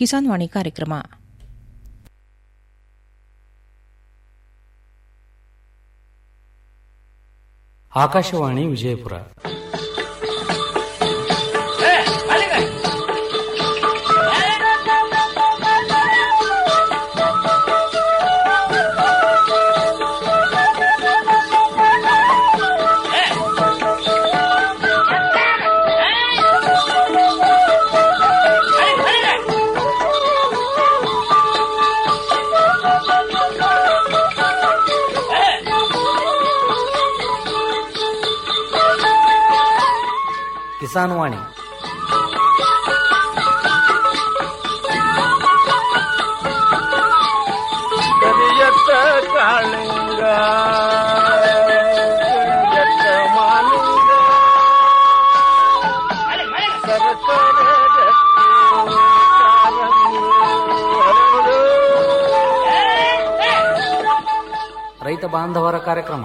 ಕಿಸಾನ್ ವಾಣಿ ಕಾರ್ಯಕ್ರಮ ಆಕಾಶವಾಣಿ ವಿಜಯಪುರ ಕಿಸಾನ್ ವಾಣಿ ಕರಿಯತ್ತ ಕಾಳಿಂಗ ಕರಿಯತ್ತ ಮಾಲಿಂಗ ಸರಸರ ಗಟ್ಟಿ ಕಾಲಂಗಿ ಹರಡು. ರೈತ ಬಾಂಧವರ ಕಾರ್ಯಕ್ರಮ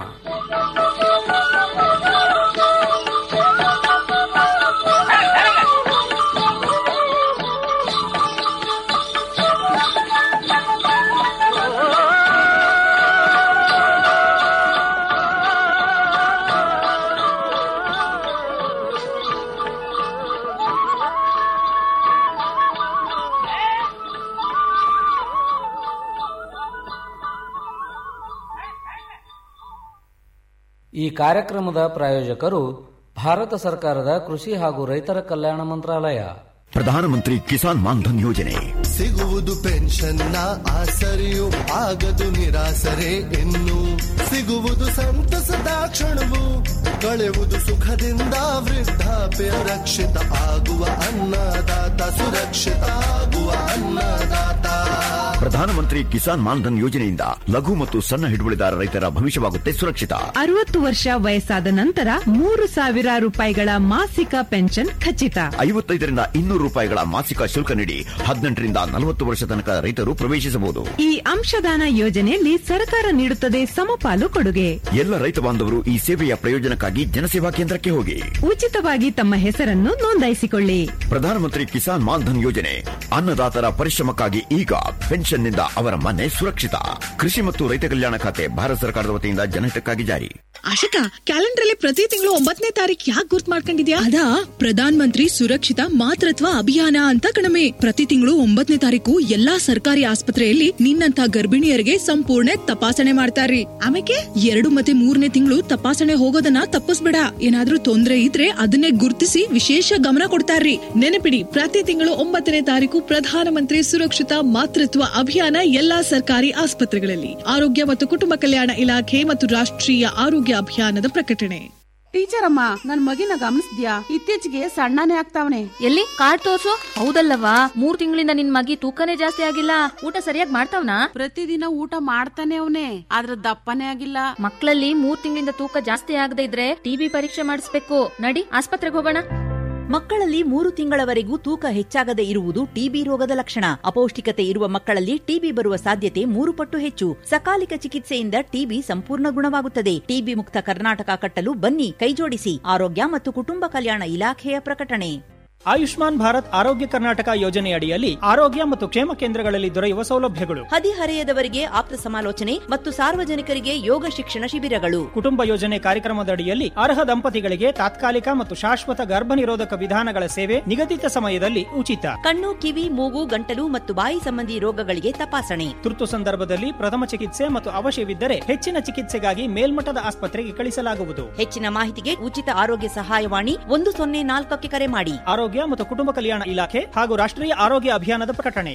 ಈ ಕಾರ್ಯಕ್ರಮದ ಪ್ರಾಯೋಜಕರು ಭಾರತ ಸರ್ಕಾರದ ಕೃಷಿ ಹಾಗೂ ರೈತರ ಕಲ್ಯಾಣ ಮಂತ್ರಾಲಯ ಪ್ರಧಾನಮಂತ್ರಿ ಕಿಸಾನ್ ಮಾನ್ಧನ್ ಯೋಜನೆ ಸಿಗುವುದು ಪೆನ್ಷನ್ನ ಆಸರೆಯು ಆಗದು ನಿರಾಸರೆ ಇನ್ನು ಸಿಗುವುದು ಸಂತಸದ ಕ್ಷಣವು ಕಳೆಯುವುದು ಸುಖದಿಂದ ವೃದ್ಧಾಪ್ಯ ರಕ್ಷಿತ ಆಗುವ ಅನ್ನದಾತ ಸುರಕ್ಷಿತ ಆಗುವ ಅನ್ನದಾತ ಪ್ರಧಾನಮಂತ್ರಿ ಕಿಸಾನ್ ಮಾನ್ಧನ್ ಯೋಜನೆಯಿಂದ ಲಘು ಮತ್ತು ಸಣ್ಣ ಹಿಡುವಳಿದಾರ ರೈತರ ಭವಿಷ್ಯವಾಗುತ್ತೆ ಸುರಕ್ಷಿತ ಅರವತ್ತು ವರ್ಷ ವಯಸ್ಸಾದ ನಂತರ ಮೂರು ಸಾವಿರ ರೂಪಾಯಿಗಳ ಮಾಸಿಕ ಪೆನ್ಷನ್ ಖಚಿತ ಐವತ್ತೈದರಿಂದ ಇನ್ನೂರು ರೂಪಾಯಿಗಳ ಮಾಸಿಕ ಶುಲ್ಕ ನೀಡಿ ಹದಿನೆಂಟರಿಂದ ನಲವತ್ತು ವರ್ಷ ತನಕ ರೈತರು ಪ್ರವೇಶಿಸಬಹುದು ಈ ಅಂಶದಾನ ಯೋಜನೆಯಲ್ಲಿ ಸರ್ಕಾರ ನೀಡುತ್ತದೆ ಸಮಪಾಲು ಕೊಡುಗೆ ಎಲ್ಲ ರೈತ ಬಾಂಧವರು ಈ ಸೇವೆಯ ಪ್ರಯೋಜನಕ್ಕಾಗಿ ಜನಸೇವಾ ಕೇಂದ್ರಕ್ಕೆ ಹೋಗಿ ಉಚಿತವಾಗಿ ತಮ್ಮ ಹೆಸರನ್ನು ನೋಂದಾಯಿಸಿಕೊಳ್ಳಿ ಪ್ರಧಾನಮಂತ್ರಿ ಕಿಸಾನ್ ಮಾನ್ಧನ್ ಯೋಜನೆ ಅನ್ನದಾತರ ಪರಿಶ್ರಮಕ್ಕಾಗಿ ಈಗ ಪೆನ್ಷನ್ನಿಂದ ಅವರ ಮನೆ ಸುರಕ್ಷಿತ ಕೃಷಿ ಮತ್ತು ರೈತ ಕಲ್ಯಾಣ ಖಾತೆ ಭಾರತ ಸರ್ಕಾರದ ವತಿಯಿಂದ ಜನಹಿತಕ್ಕಾಗಿ ಜಾರಿ ಆಶಿಕಾ ಕ್ಯಾಲೆಂಡರ್ ಅಲ್ಲಿ ಪ್ರತಿ ತಿಂಗಳು ಒಂಬತ್ತನೇ ತಾರೀಕು ಯಾಕೆ ಗುರ್ತ್ ಮಾಡ್ಕೊಂಡಿದ್ಯಾ ಅದಾ ಪ್ರಧಾನ್ ಮಂತ್ರಿ ಸುರಕ್ಷಿತ ಮಾತೃತ್ವ ಅಭಿಯಾನ ಅಂತ ಕಣಮೆ ಪ್ರತಿ ತಿಂಗಳು ಒಂಬತ್ತನೇ ತಾರೀಕು ಎಲ್ಲಾ ಸರ್ಕಾರಿ ಆಸ್ಪತ್ರೆಯಲ್ಲಿ ನಿನ್ನಂತ ಗರ್ಭಿಣಿಯರಿಗೆ ಸಂಪೂರ್ಣ ತಪಾಸಣೆ ಮಾಡ್ತಾರ್ರಿ ಆಮೇಲೆ ಎರಡು ಮತ್ತೆ ಮೂರನೇ ತಿಂಗಳು ತಪಾಸಣೆ ಹೋಗೋದನ್ನ ತಪ್ಪಿಸ್ಬೇಡ ಏನಾದ್ರೂ ತೊಂದ್ರೆ ಇದ್ರೆ ಅದನ್ನೇ ಗುರ್ತಿಸಿ ವಿಶೇಷ ಗಮನ ಕೊಡ್ತಾರ್ರಿ ನೆನಪಿಡಿ ಪ್ರತಿ ತಿಂಗಳು ಒಂಬತ್ತನೇ ತಾರೀಕು ಪ್ರಧಾನಮಂತ್ರಿ ಸುರಕ್ಷಿತ ಮಾತೃತ್ವ ಅಭಿಯಾನ ಎಲ್ಲಾ ಸರ್ಕಾರಿ ಆಸ್ಪತ್ರೆಗಳಲ್ಲಿ ಆರೋಗ್ಯ ಮತ್ತು ಕುಟುಂಬ ಕಲ್ಯಾಣ ಇಲಾಖೆ ಮತ್ತು ರಾಷ್ಟ್ರೀಯ ಆರೋಗ್ಯ ಅಭಿಯಾನದ ಪ್ರಕಟಣೆ ಟೀಚರ್ ಅಮ್ಮ ನನ್ ಮಗಿನ ಗಮನಿಸ್ದ್ಯಾ ಇತ್ತೀಚೆಗೆ ಸಣ್ಣನೇ ಆಗ್ತಾವನೆ ಎಲ್ಲಿ ಕಾರ್ಡ್ ತೋರ್ಸು ಹೌದಲ್ಲವಾ ಮೂರ್ ತಿಂಗಳಿಂದ ನಿನ್ ಮಗಿ ತೂಕನೇ ಜಾಸ್ತಿ ಆಗಿಲ್ಲ ಊಟ ಸರಿಯಾಗಿ ಮಾಡ್ತಾವ್ನಾ ಪ್ರತಿದಿನ ಊಟ ಮಾಡ್ತಾನೆ ಅವನೇ ಆದ್ರ ದಪ್ಪನೇ ಆಗಿಲ್ಲ ಮಕ್ಕಳಲ್ಲಿ ಮೂರ್ ತಿಂಗಳಿಂದ ತೂಕ ಜಾಸ್ತಿ ಆಗದೆ ಇದ್ರೆ ಟಿಬಿ ಪರೀಕ್ಷೆ ಮಾಡಿಸ್ಬೇಕು ನಡಿ ಆಸ್ಪತ್ರೆಗೆ ಹೋಗೋಣ ಮಕ್ಕಳಲ್ಲಿ ಮೂರು ತಿಂಗಳವರೆಗೂ ತೂಕ ಹೆಚ್ಚಾಗದೆ ಇರುವುದು ಟಿಬಿ ರೋಗದ ಲಕ್ಷಣ ಅಪೌಷ್ಟಿಕತೆ ಇರುವ ಮಕ್ಕಳಲ್ಲಿ ಟಿಬಿ ಬರುವ ಸಾಧ್ಯತೆ ಮೂರು ಪಟ್ಟು ಹೆಚ್ಚು ಸಕಾಲಿಕ ಚಿಕಿತ್ಸೆಯಿಂದ ಟಿಬಿ ಸಂಪೂರ್ಣ ಗುಣವಾಗುತ್ತದೆ ಟಿಬಿ ಮುಕ್ತ ಕರ್ನಾಟಕ ಕಟ್ಟಲು ಬನ್ನಿ ಕೈಜೋಡಿಸಿ ಆರೋಗ್ಯ ಮತ್ತು ಕುಟುಂಬ ಕಲ್ಯಾಣ ಇಲಾಖೆಯ ಪ್ರಕಟಣೆ ಆಯುಷ್ಮಾನ್ ಭಾರತ್ ಆರೋಗ್ಯ ಕರ್ನಾಟಕ ಯೋಜನೆಯಡಿಯಲ್ಲಿ ಆರೋಗ್ಯ ಮತ್ತು ಕ್ಷೇಮ ಕೇಂದ್ರಗಳಲ್ಲಿ ದೊರೆಯುವ ಸೌಲಭ್ಯಗಳು ಹದಿಹರೆಯದವರಿಗೆ ಆಪ್ತ ಸಮಾಲೋಚನೆ ಮತ್ತು ಸಾರ್ವಜನಿಕರಿಗೆ ಯೋಗ ಶಿಕ್ಷಣ ಶಿಬಿರಗಳು ಕುಟುಂಬ ಯೋಜನೆ ಕಾರ್ಯಕ್ರಮದಡಿಯಲ್ಲಿ ಅರ್ಹ ದಂಪತಿಗಳಿಗೆ ತಾತ್ಕಾಲಿಕ ಮತ್ತು ಶಾಶ್ವತ ಗರ್ಭ ನಿರೋಧಕ ವಿಧಾನಗಳ ಸೇವೆ ನಿಗದಿತ ಸಮಯದಲ್ಲಿ ಉಚಿತ ಕಣ್ಣು ಕಿವಿ ಮೂಗು ಗಂಟಲು ಮತ್ತು ಬಾಯಿ ಸಂಬಂಧಿ ರೋಗಗಳಿಗೆ ತಪಾಸಣೆ ತುರ್ತು ಸಂದರ್ಭದಲ್ಲಿ ಪ್ರಥಮ ಚಿಕಿತ್ಸೆ ಮತ್ತು ಅವಶ್ಯವಿದ್ದರೆ ಹೆಚ್ಚಿನ ಚಿಕಿತ್ಸೆಗಾಗಿ ಮೇಲ್ಮಟ್ಟದ ಆಸ್ಪತ್ರೆಗೆ ಕಳಿಸಲಾಗುವುದು ಹೆಚ್ಚಿನ ಮಾಹಿತಿಗೆ ಉಚಿತ ಆರೋಗ್ಯ ಸಹಾಯವಾಣಿ ಒಂದು ಸೊನ್ನೆ ನಾಲ್ಕಕ್ಕೆ ಕರೆ ಮಾಡಿ ಆರೋಗ್ಯ ಮತ್ತು ಕುಟುಂಬ ಕಲ್ಯಾಣ ಇಲಾಖೆ ಹಾಗೂ ರಾಷ್ಟ್ರೀಯ ಆರೋಗ್ಯ ಅಭಿಯಾನದ ಪ್ರಕಟಣೆ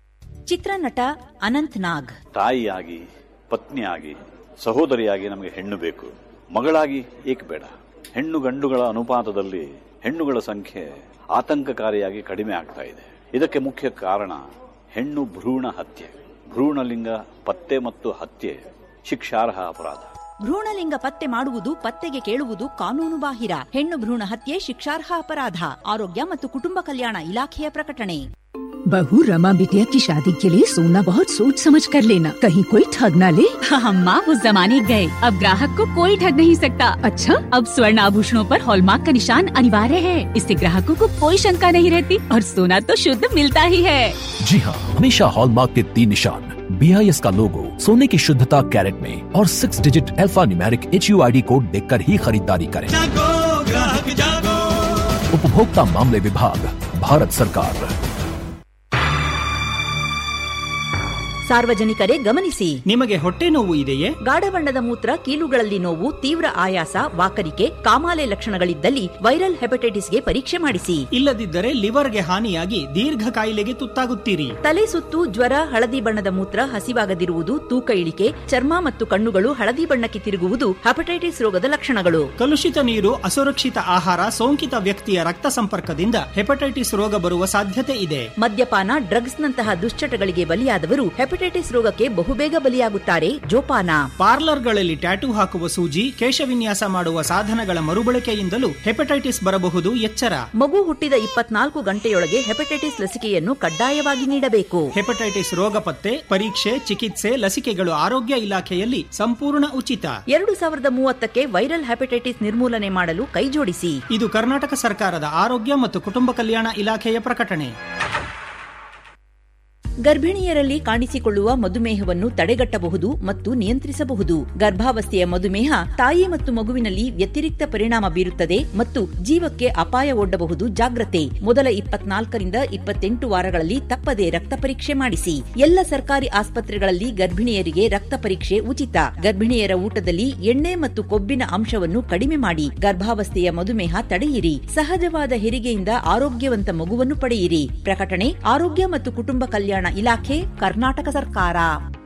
ಚಿತ್ರನಟ ಅನಂತ್ ನಾಗ್ ತಾಯಿಯಾಗಿ ಪತ್ನಿಯಾಗಿ ಸಹೋದರಿಯಾಗಿ ನಮಗೆ ಹೆಣ್ಣು ಬೇಕು ಮಗಳಾಗಿ ಏಕೆ ಬೇಡ ಹೆಣ್ಣು ಗಂಡುಗಳ ಅನುಪಾತದಲ್ಲಿ ಹೆಣ್ಣುಗಳ ಸಂಖ್ಯೆ ಆತಂಕಕಾರಿಯಾಗಿ ಕಡಿಮೆ ಆಗ್ತಾ ಇದೆ ಇದಕ್ಕೆ ಮುಖ್ಯ ಕಾರಣ ಹೆಣ್ಣು ಭ್ರೂಣ ಹತ್ಯೆ ಭ್ರೂಣಲಿಂಗ ಪತ್ತೆ ಮತ್ತು ಹತ್ಯೆ ಶಿಕ್ಷಾರ್ಹ ಅಪರಾಧ ಭ್ರೂಣಲಿಂಗ ಪತ್ತೆ ಮಾಡುವುದು ಪತ್ತೆಗೆ ಕೇಳುವುದು ಕಾನೂನು ಬಾಹಿರ ಹೆಣ್ಣು ಭ್ರೂಣ ಹತ್ಯೆ ಶಿಕ್ಷಾರ್ಹ ಅಪರಾಧ ಆರೋಗ್ಯ ಮತ್ತು ಕುಟುಂಬ ಕಲ್ಯಾಣ ಇಲಾಖೆಯ ಪ್ರಕಟಣೆ बहू रमा बिटिया की शादी के लिए सोना बहुत सोच समझ कर लेना कहीं कोई ठग ना ले अम्मा उस जमाने गए अब ग्राहक को कोई ठग नहीं सकता अच्छा अब स्वर्ण आभूषणों पर हॉलमार्क का निशान अनिवार्य है इससे ग्राहकों को कोई शंका नहीं रहती और सोना तो शुद्ध मिलता ही है जी हाँ हमेशा हॉलमार्क के तीन निशान बी आई एस का लोगो सोने की शुद्धता कैरेट में और six digit alphanumeric H U I D code देख कर ही खरीदारी करें उपभोक्ता मामले विभाग भारत सरकार ಸಾರ್ವಜನಿಕರೇ ಗಮನಿಸಿ ನಿಮಗೆ ಹೊಟ್ಟೆ ನೋವು ಇದೆಯೇ ಗಾಢ ಬಣ್ಣದ ಮೂತ್ರ ಕೀಲುಗಳಲ್ಲಿ ನೋವು ತೀವ್ರ ಆಯಾಸ ವಾಕರಿಕೆ ಕಾಮಾಲೆ ಲಕ್ಷಣಗಳಿದ್ದಲ್ಲಿ ವೈರಲ್ ಹೆಪಟೈಟಿಸ್ಗೆ ಪರೀಕ್ಷೆ ಮಾಡಿಸಿ ಇಲ್ಲದಿದ್ದರೆ ಲಿವರ್ಗೆ ಹಾನಿಯಾಗಿ ದೀರ್ಘ ಕಾಯಿಲೆಗೆ ತುತ್ತಾಗುತ್ತೀರಿ ತಲೆ ಸುತ್ತು ಜ್ವರ ಹಳದಿ ಬಣ್ಣದ ಮೂತ್ರ ಹಸಿವಾಗದಿರುವುದು ತೂಕ ಇಳಿಕೆ ಚರ್ಮ ಮತ್ತು ಕಣ್ಣುಗಳು ಹಳದಿ ಬಣ್ಣಕ್ಕೆ ತಿರುಗುವುದು ಹೆಪಟೈಟಿಸ್ ರೋಗದ ಲಕ್ಷಣಗಳು ಕಲುಷಿತ ನೀರು ಅಸುರಕ್ಷಿತ ಆಹಾರ ಸೋಂಕಿತ ವ್ಯಕ್ತಿಯ ರಕ್ತ ಸಂಪರ್ಕದಿಂದ ಹೆಪಟೈಟಿಸ್ ರೋಗ ಬರುವ ಸಾಧ್ಯತೆ ಇದೆ ಮದ್ಯಪಾನ ಡ್ರಗ್ಸ್ ನಂತಹ ದುಶ್ಚಟಗಳಿಗೆ ಬಲಿಯಾದವರು ಹೆಪಟೈಟಿಸ್ ರೋಗಕ್ಕೆ ಬಹುಬೇಗ ಬಲಿಯಾಗುತ್ತಾರೆ ಜೋಪಾನ ಪಾರ್ಲರ್ಗಳಲ್ಲಿ ಟ್ಯಾಟೂ ಹಾಕುವ ಸೂಜಿ ಕೇಶವಿನ್ಯಾಸ ಮಾಡುವ ಸಾಧನಗಳ ಮರುಬಳಕೆಯಿಂದಲೂ ಹೆಪಟೈಟಿಸ್ ಬರಬಹುದು ಎಚ್ಚರ ಮಗು ಹುಟ್ಟಿದ ಇಪ್ಪತ್ನಾಲ್ಕು ಗಂಟೆಯೊಳಗೆ ಹೆಪಟೈಟಿಸ್ ಲಸಿಕೆಯನ್ನು ಕಡ್ಡಾಯವಾಗಿ ನೀಡಬೇಕು ಹೆಪಟೈಟಿಸ್ ರೋಗ ಪತ್ತೆ ಪರೀಕ್ಷೆ ಚಿಕಿತ್ಸೆ ಲಸಿಕೆಗಳು ಆರೋಗ್ಯ ಇಲಾಖೆಯಲ್ಲಿ ಸಂಪೂರ್ಣ ಉಚಿತ ಎರಡು ಸಾವಿರದ ಮೂವತ್ತಕ್ಕೆ ವೈರಲ್ ಹೆಪಟೈಟಿಸ್ ನಿರ್ಮೂಲನೆ ಮಾಡಲು ಕೈಜೋಡಿಸಿ ಇದು ಕರ್ನಾಟಕ ಸರ್ಕಾರದ ಆರೋಗ್ಯ ಮತ್ತು ಕುಟುಂಬ ಕಲ್ಯಾಣ ಇಲಾಖೆಯ ಪ್ರಕಟಣೆ ಗರ್ಭಿಣಿಯರಲ್ಲಿ ಕಾಣಿಸಿಕೊಳ್ಳುವ ಮಧುಮೇಹವನ್ನು ತಡೆಗಟ್ಟಬಹುದು ಮತ್ತು ನಿಯಂತ್ರಿಸಬಹುದು ಗರ್ಭಾವಸ್ಥೆಯ ಮಧುಮೇಹ ತಾಯಿ ಮತ್ತು ಮಗುವಿನಲ್ಲಿ ವ್ಯತಿರಿಕ್ತ ಪರಿಣಾಮ ಬೀರುತ್ತದೆ ಮತ್ತು ಜೀವಕ್ಕೆ ಅಪಾಯ ಒಡ್ಡಬಹುದು ಜಾಗ್ರತೆ ಮೊದಲ ಇಪ್ಪತ್ನಾಲ್ಕರಿಂದ ಇಪ್ಪತ್ತೆಂಟು ವಾರಗಳಲ್ಲಿ ತಪ್ಪದೆ ರಕ್ತ ಪರೀಕ್ಷೆ ಮಾಡಿಸಿ ಎಲ್ಲ ಸರ್ಕಾರಿ ಆಸ್ಪತ್ರೆಗಳಲ್ಲಿ ಗರ್ಭಿಣಿಯರಿಗೆ ರಕ್ತ ಪರೀಕ್ಷೆ ಉಚಿತ ಗರ್ಭಿಣಿಯರ ಊಟದಲ್ಲಿ ಎಣ್ಣೆ ಮತ್ತು ಕೊಬ್ಬಿನ ಅಂಶವನ್ನು ಕಡಿಮೆ ಮಾಡಿ ಗರ್ಭಾವಸ್ಥೆಯ ಮಧುಮೇಹ ತಡೆಯಿರಿ ಸಹಜವಾದ ಹೆರಿಗೆಯಿಂದ ಆರೋಗ್ಯವಂತ ಮಗುವನ್ನು ಪಡೆಯಿರಿ ಪ್ರಕಟಣೆ ಆರೋಗ್ಯ ಮತ್ತು ಕುಟುಂಬ ಕಲ್ಯಾಣ ಇಲಾಖೆ ಕರ್ನಾಟಕ ಸರ್ಕಾರ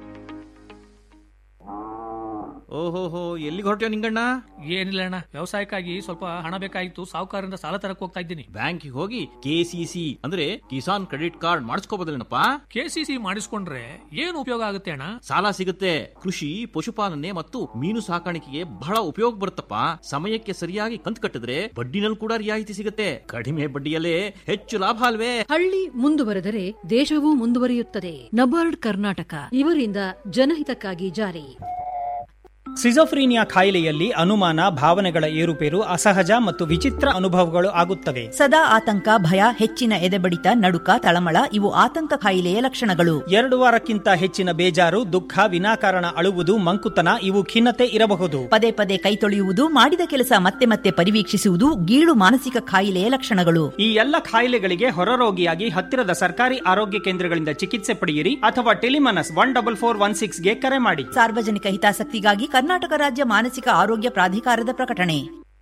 ಓಹೋಹೋ ಎಲ್ಲಿಗೆ ಹೊರಟ್ಯೋ ನಿಂಗಣ್ಣ ಏನಿಲ್ಲ ಅಣ್ಣ ವ್ಯವಸಾಯಕ್ಕಾಗಿ ಸ್ವಲ್ಪ ಹಣ ಬೇಕಾಗಿತ್ತು ಸಾಹುಕಾರರಿಂದ ಸಾಲ ತರಕ್ ಹೋಗ್ತಾ ಇದ್ದೀನಿ ಬ್ಯಾಂಕಿಗೆ ಹೋಗಿ ಕೆಸಿಸಿ ಅಂದ್ರೆ ಕಿಸಾನ್ ಕ್ರೆಡಿಟ್ ಕಾರ್ಡ್ ಮಾಡಿಸ್ಕೋಬೋದಲ್ಲೇನಪ್ಪ ಕೆಸಿಸಿ ಮಾಡಿಸ್ಕೊಂಡ್ರೆ ಏನು ಉಪಯೋಗ ಆಗುತ್ತೆ ಅಣ್ಣ ಸಾಲ ಸಿಗುತ್ತೆ ಕೃಷಿ ಪಶುಪಾಲನೆ ಮತ್ತು ಮೀನು ಸಾಕಾಣಿಕೆಗೆ ಬಹಳ ಉಪಯೋಗ ಬರುತ್ತಪ್ಪ ಸಮಯಕ್ಕೆ ಸರಿಯಾಗಿ ಕಂತು ಕಟ್ಟಿದ್ರೆ ಬಡ್ಡಿನಲ್ಲಿ ಕೂಡ ರಿಯಾಯಿತಿ ಸಿಗುತ್ತೆ ಕಡಿಮೆ ಬಡ್ಡಿಯಲ್ಲೇ ಹೆಚ್ಚು ಲಾಭ ಅಲ್ವೇ ಹಳ್ಳಿ ಮುಂದುವರೆದರೆ ದೇಶವೂ ಮುಂದುವರಿಯುತ್ತದೆ ನಬಾರ್ಡ್ ಕರ್ನಾಟಕ ಇವರಿಂದ ಜನಹಿತಕ್ಕಾಗಿ ಜಾರಿ ಸಿಜೋಫ್ರೀನಿಯಾ ಕಾಯಿಲೆಯಲ್ಲಿ ಅನುಮಾನ ಭಾವನೆಗಳ ಏರುಪೇರು ಅಸಹಜ ಮತ್ತು ವಿಚಿತ್ರ ಅನುಭವಗಳು ಆಗುತ್ತವೆ ಸದಾ ಆತಂಕ ಭಯ ಹೆಚ್ಚಿನ ಎದೆಬಡಿತ ನಡುಕ ತಳಮಳ ಇವು ಆತಂಕ ಕಾಯಿಲೆಯ ಲಕ್ಷಣಗಳು ಎರಡು ವಾರಕ್ಕಿಂತ ಹೆಚ್ಚಿನ ಬೇಜಾರು ದುಃಖ ವಿನಾಕಾರಣ ಅಳುವುದು ಮಂಕುತನ ಇವು ಖಿನ್ನತೆ ಇರಬಹುದು ಪದೇ ಪದೇ ಕೈ ತೊಳೆಯುವುದು ಮಾಡಿದ ಕೆಲಸ ಮತ್ತೆ ಮತ್ತೆ ಪರಿವೀಕ್ಷಿಸುವುದು ಗೀಳು ಮಾನಸಿಕ ಕಾಯಿಲೆಯ ಲಕ್ಷಣಗಳು ಈ ಎಲ್ಲ ಕಾಯಿಲೆಗಳಿಗೆ ಹೊರರೋಗಿಯಾಗಿ ಹತ್ತಿರದ ಸರ್ಕಾರಿ ಆರೋಗ್ಯ ಕೇಂದ್ರಗಳಿಂದ ಚಿಕಿತ್ಸೆ ಪಡೆಯಿರಿ ಅಥವಾ Telemanas one double four one ಸಿಕ್ಸ್ಗೆ ಕರೆ ಮಾಡಿ ಸಾರ್ವಜನಿಕ ಹಿತಾಸಕ್ತಿಗಾಗಿ ಕರ್ನಾಟಕ ರಾಜ್ಯ ಮಾನಸಿಕ ಆರೋಗ್ಯ ಪ್ರಾಧಿಕಾರದ ಪ್ರಕಟಣೆ